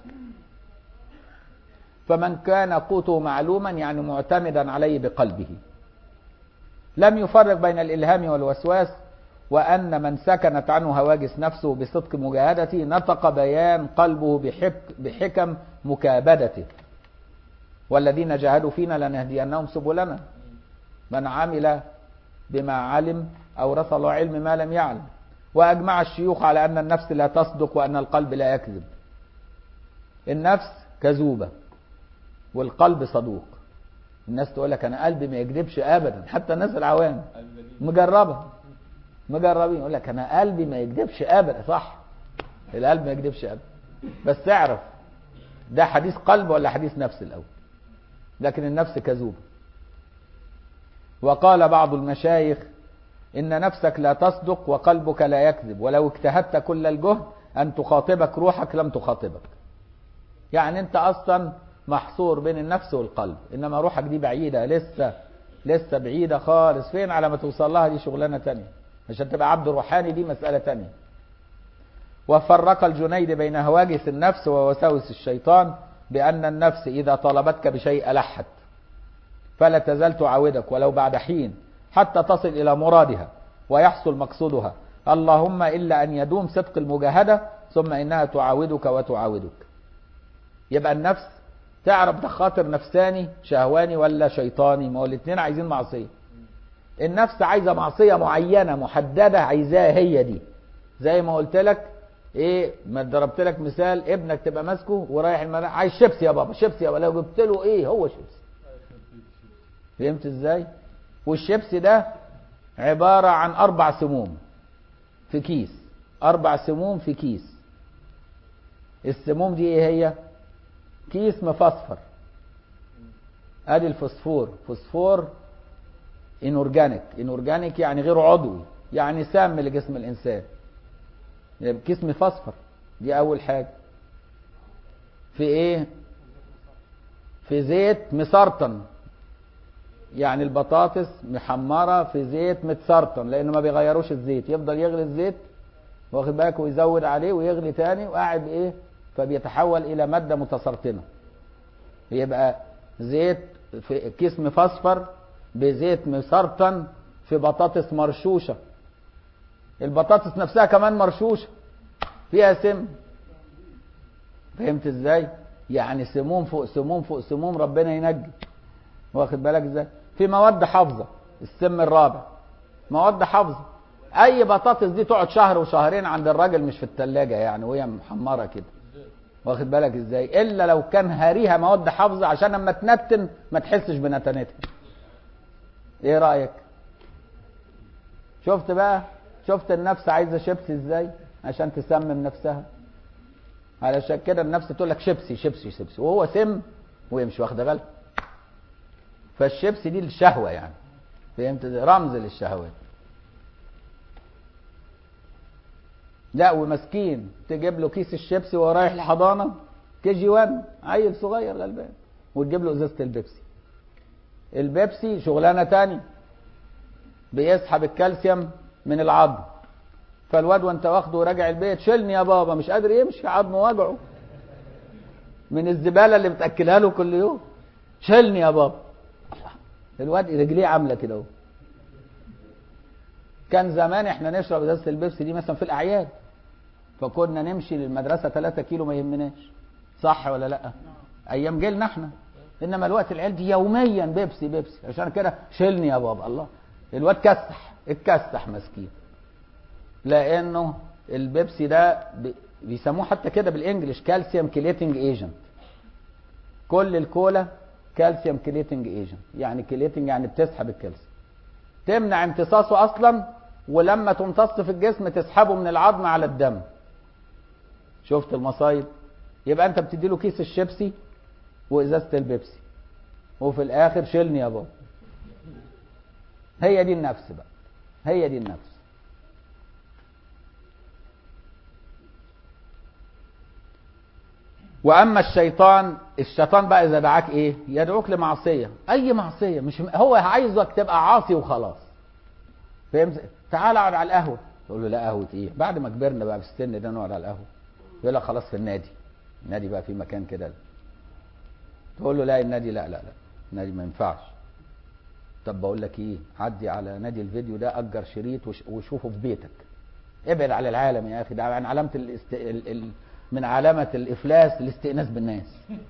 فمن كان قوته معلوما يعني معتمدا عليه بقلبه لم يفرق بين الالهام والوسواس وان من سكنت عنه هواجس نفسه بصدق مجاهدته نطق بيان قلبه بحك بحكم مكابدته والذين جاهدوا فينا لنهدينهم سبلنا من عمل بما علم اورث الله علم ما لم يعلم واجمع الشيوخ على ان النفس لا تصدق وان القلب لا يكذب النفس كذوبه والقلب صدوق الناس تقول لك انا قلبي ما يكذبش ابدا حتى الناس العوام مجربه مجربين يقول لك انا قلبي ما يكذبش ابدا صح القلب ما يكذبش ابدا بس اعرف ده حديث قلب ولا حديث نفس الاول لكن النفس كذوبه وقال بعض المشايخ ان نفسك لا تصدق وقلبك لا يكذب ولو اجتهدت كل الجهد ان تخاطبك روحك لم تخاطبك يعني انت اصلا محصور بين النفس والقلب انما روحك دي بعيدة لسه لسه بعيدة خالص فين على ما توصل لها دي شغلانة تانية عشان تبقى عبد روحاني دي مسألة تانية وفرق الجنيد بين هواجس النفس ووساوس الشيطان بأن النفس إذا طلبتك بشيء ألحت فلا تزال تعاودك ولو بعد حين حتى تصل إلى مرادها ويحصل مقصودها اللهم إلا أن يدوم صدق المجاهدة ثم إنها تعاودك وتعاودك يبقى النفس تعرف ده خاطر نفساني شهواني ولا شيطاني ما هو الاثنين عايزين معصية النفس عايزة معصية معينة محددة عايزاها هي دي زي ما قلت لك ايه ما ضربت لك مثال ابنك تبقى ماسكه ورايح المدرسة عايز شيبسي يا بابا شيبسي يا بابا لو جبت له ايه هو شيبسي فهمت ازاي والشيبسي ده عبارة عن اربع سموم في كيس اربع سموم في كيس السموم دي ايه هي كيس مفصفر ادي الفوسفور فوسفور انورجانيك انورجانيك يعني غير عضوي يعني سام لجسم الانسان يبقى كيس مفصفر دي اول حاجه في ايه في زيت مسرطن يعني البطاطس محمره في زيت متسرطن لانه ما بيغيروش الزيت يفضل يغلي الزيت واخد بالك ويزود عليه ويغلي تاني وقاعد ايه فبيتحول الى ماده متسرطنه يبقى زيت في كيس مفصفر بزيت مسرطن في بطاطس مرشوشه البطاطس نفسها كمان مرشوشه فيها سم فهمت ازاي يعني سموم فوق سموم فوق سموم ربنا ينجي واخد بالك ازاي في مواد حافظه السم الرابع مواد حافظه اي بطاطس دي تقعد شهر وشهرين عند الراجل مش في التلاجة يعني وهي محمره كده واخد بالك ازاي الا لو كان هاريها مواد حافظه عشان لما تنتن ما تحسش بنتنتها ايه رايك شفت بقى شفت النفس عايزه شيبسي ازاي عشان تسمم نفسها علشان كده النفس تقول لك شيبسي شيبسي شيبسي وهو سم وهي مش واخده بالها فالشيبسي دي الشهوه يعني فهمت رمز للشهوات لا ومسكين تجيب له كيس الشيبسي وهو رايح الحضانه كي جي 1 عيل صغير غلبان وتجيب له ازازه البيبسي البيبسي شغلانه تاني بيسحب الكالسيوم من العظم فالواد وانت واخده وراجع البيت شيلني يا بابا مش قادر يمشي عظمه وجعه من الزباله اللي بتاكلها له كل يوم شيلني يا بابا الواد رجليه عامله كده اهو كان زمان احنا نشرب ازازه البيبسي دي مثلا في الاعياد فكنا نمشي للمدرسه 3 كيلو ما يهمناش صح ولا لا ايام جيلنا احنا انما الوقت العيال دي يوميا بيبسي بيبسي عشان كده شيلني يا بابا الله الواد كسح اتكسح مسكين لانه البيبسي ده بيسموه حتى كده بالانجلش كالسيوم كيليتنج ايجنت كل الكولا كالسيوم كيليتنج ايجنت يعني كيليتنج يعني بتسحب الكالسيوم تمنع امتصاصه اصلا ولما تمتص في الجسم تسحبه من العظم على الدم شفت المصايب يبقى انت بتدي له كيس الشيبسي وازازه البيبسي وفي الاخر شيلني يا بابا هي دي النفس بقى هي دي النفس واما الشيطان الشيطان بقى اذا دعاك ايه يدعوك لمعصيه اي معصيه مش هو عايزك تبقى عاصي وخلاص فهمت تعال اقعد على القهوه تقول له لا قهوه ايه بعد ما كبرنا بقى في السن ده نقعد على القهوه يقول لك خلاص في النادي النادي بقى في مكان كده تقول له لا النادي لا لا لا النادي ما ينفعش طب بقول لك ايه عدي على نادي الفيديو ده اجر شريط وش- وشوفه في بيتك ابعد على العالم يا اخي ده من علامه الاست... ال... ال... من علامه الافلاس الاستئناس بالناس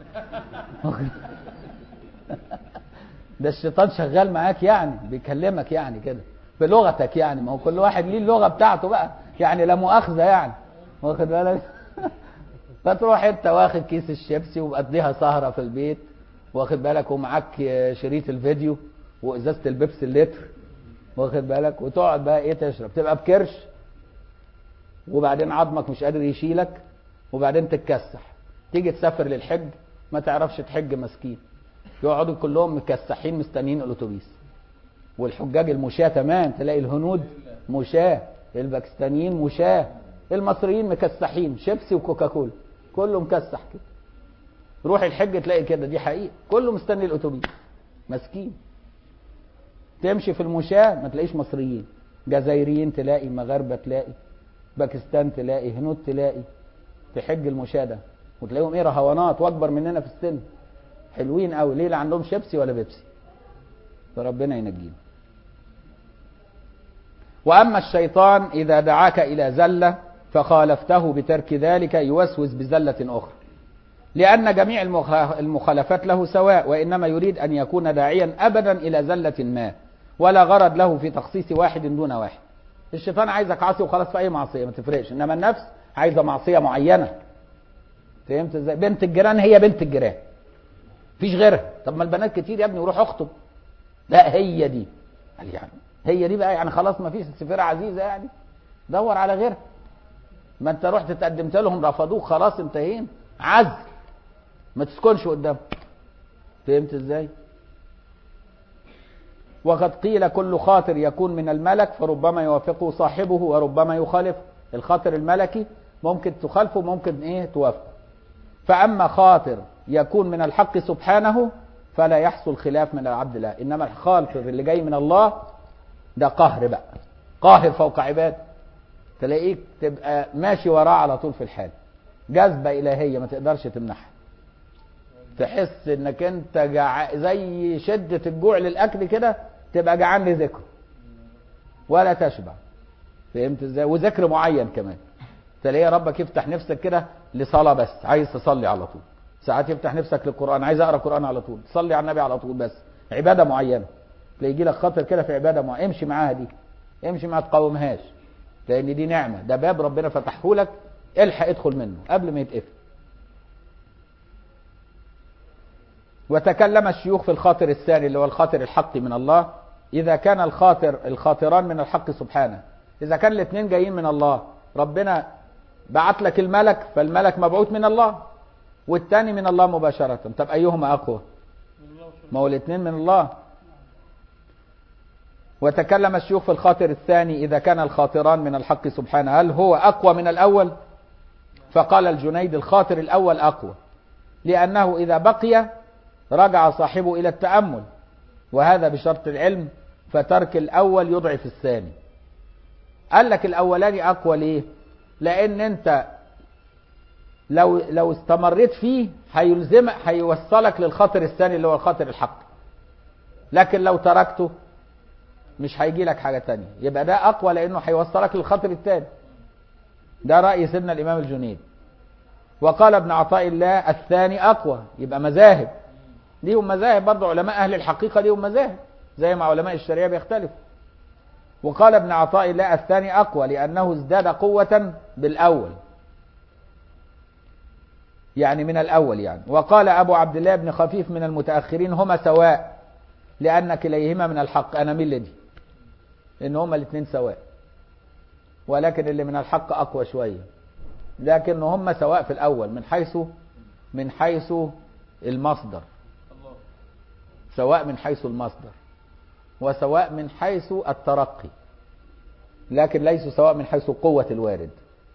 ده الشيطان شغال معاك يعني بيكلمك يعني كده بلغتك يعني ما هو كل واحد ليه اللغه بتاعته بقى يعني لا مؤاخذه يعني واخد بالك فتروح انت واخد كيس الشيبسي ومقضيها سهره في البيت واخد بالك ومعاك شريط الفيديو وازازه البيبسي اللتر واخد بالك وتقعد بقى ايه تشرب تبقى بكرش وبعدين عظمك مش قادر يشيلك وبعدين تتكسح تيجي تسافر للحج ما تعرفش تحج مسكين يقعدوا كلهم مكسحين مستنيين الاتوبيس والحجاج المشاة تمام تلاقي الهنود مشاة الباكستانيين مشاة المصريين مكسحين شيبسي وكوكاكولا كله مكسح كده روح الحج تلاقي كده دي حقيقة كله مستني الاتوبيس مسكين تمشي في المشاة ما تلاقيش مصريين جزائريين تلاقي مغاربة تلاقي باكستان تلاقي هنود تلاقي في حج المشاة ده وتلاقيهم ايه رهوانات واكبر مننا في السن حلوين قوي ليه لا عندهم شيبسي ولا بيبسي فربنا ينجينا واما الشيطان اذا دعاك الى زله فخالفته بترك ذلك يوسوس بزله اخرى لان جميع المخ- المخالفات له سواء وانما يريد ان يكون داعيا ابدا الى زله ما ولا غرض له في تخصيص واحد دون واحد الشيطان عايزك عاصي وخلاص في اي معصيه ما تفرقش انما النفس عايزه معصيه معينه فهمت ازاي بنت الجيران هي بنت الجيران مفيش غيرها طب ما البنات كتير يا ابني وروح اخطب لا هي دي قال يعني هي دي بقى يعني خلاص ما فيش السفيرة عزيزة يعني دور على غيرها ما انت رحت تقدمت لهم رفضوك خلاص انتهينا عزل ما تسكنش قدام فهمت ازاي وقد قيل كل خاطر يكون من الملك فربما يوافقه صاحبه وربما يخالفه الخاطر الملكي ممكن تخالفه ممكن ايه توافقه فأما خاطر يكون من الحق سبحانه فلا يحصل خلاف من العبد له إنما الخاطر اللي جاي من الله ده قهر بقى قاهر فوق عباد تلاقيك تبقى ماشي وراه على طول في الحال جذبة إلهية ما تقدرش تمنعها تحس انك انت جع... زي شدة الجوع للأكل كده تبقى جعان لذكر ولا تشبع فهمت ازاي وذكر معين كمان تلاقي ربك يفتح نفسك كده لصلاة بس عايز تصلي على طول ساعات يفتح نفسك للقرآن عايز اقرا قرآن على طول تصلي على النبي على طول بس عبادة معينة تلاقي يجي لك خاطر كده في عبادة معينة امشي معاها دي امشي ما تقاومهاش لان دي نعمة ده باب ربنا فتحه لك الحق ادخل منه قبل ما يتقفل وتكلم الشيوخ في الخاطر الثاني اللي هو الخاطر الحقي من الله إذا كان الخاطر الخاطران من الحق سبحانه إذا كان الاثنين جايين من الله ربنا بعت لك الملك فالملك مبعوث من الله والثاني من الله مباشرة طب أيهما أقوى من الله وسلم. ما هو الاثنين من الله وتكلم الشيوخ في الخاطر الثاني إذا كان الخاطران من الحق سبحانه هل هو أقوى من الأول فقال الجنيد الخاطر الأول أقوى لأنه إذا بقي رجع صاحبه إلى التأمل وهذا بشرط العلم فترك الأول يضعف الثاني قال لك الأولاني أقوى ليه لأن أنت لو لو استمريت فيه هيلزمك هيوصلك للخاطر الثاني اللي هو الخاطر الحق لكن لو تركته مش هيجي لك حاجة تانية يبقى ده أقوى لأنه هيوصلك للخاطر الثاني ده رأي سيدنا الإمام الجنيد وقال ابن عطاء الله الثاني أقوى يبقى مذاهب ليهم مذاهب برضه علماء أهل الحقيقة ليهم مذاهب زي ما علماء الشريعة بيختلفوا وقال ابن عطاء الله الثاني أقوى لأنه ازداد قوة بالأول يعني من الأول يعني وقال أبو عبد الله بن خفيف من المتأخرين هما سواء لأن كليهما من الحق أنا ميل دي إن هما الاثنين سواء ولكن اللي من الحق أقوى شوية لكن هما سواء في الأول من حيث من حيث المصدر الله سواء من حيث المصدر وسواء من حيث الترقي لكن ليسوا سواء من حيث قوة الوارد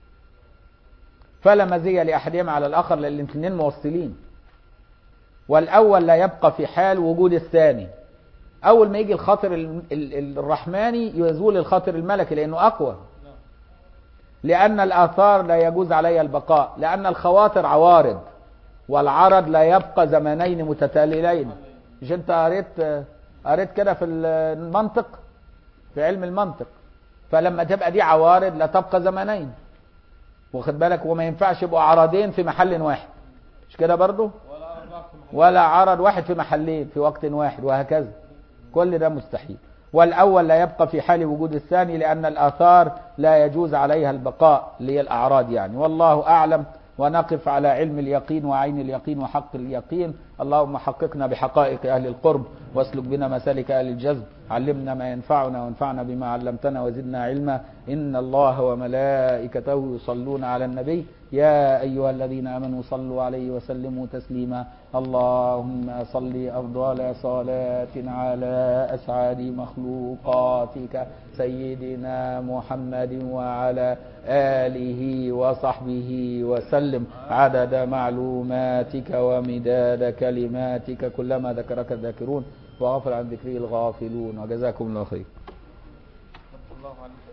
فلا مزية لأحدهما على الآخر لأن الاثنين موصلين والأول لا يبقى في حال وجود الثاني أول ما يجي الخاطر ال- ال- الرحماني يزول الخاطر الملكي لأنه أقوى نعم لأن الآثار لا يجوز عليها البقاء لأن الخواطر عوارض والعرض لا يبقى زمنين متتاليين مش أنت قريت قريت كده في المنطق في علم المنطق فلما تبقى دي عوارض لا تبقى زمنين واخد بالك وما ينفعش يبقوا عرضين في محل واحد مش كده برضو ولا أربعة في محل ولا عرض واحد في محلين في وقت واحد وهكذا كل ده مستحيل والأول لا يبقى في حال وجود الثاني لأن الآثار لا يجوز عليها البقاء اللي هي الأعراض يعني والله أعلم ونقف على علم اليقين وعين اليقين وحق اليقين اللهم حققنا بحقائق أهل القرب واسلك بنا مسالك أهل الجذب علمنا ما ينفعنا وانفعنا بما علمتنا وزدنا علما إن الله وملائكته يصلون على النبي يا أيها الذين آمنوا صلوا عليه وسلموا تسليما اللهم صل أفضل صلاة على أسعد مخلوقاتك سيدنا محمد وعلى آله وصحبه وسلم عدد معلوماتك ومداد كلماتك كلما ذكرك الذاكرون وغفر عن ذكره الغافلون وجزاكم الله خير الله عليك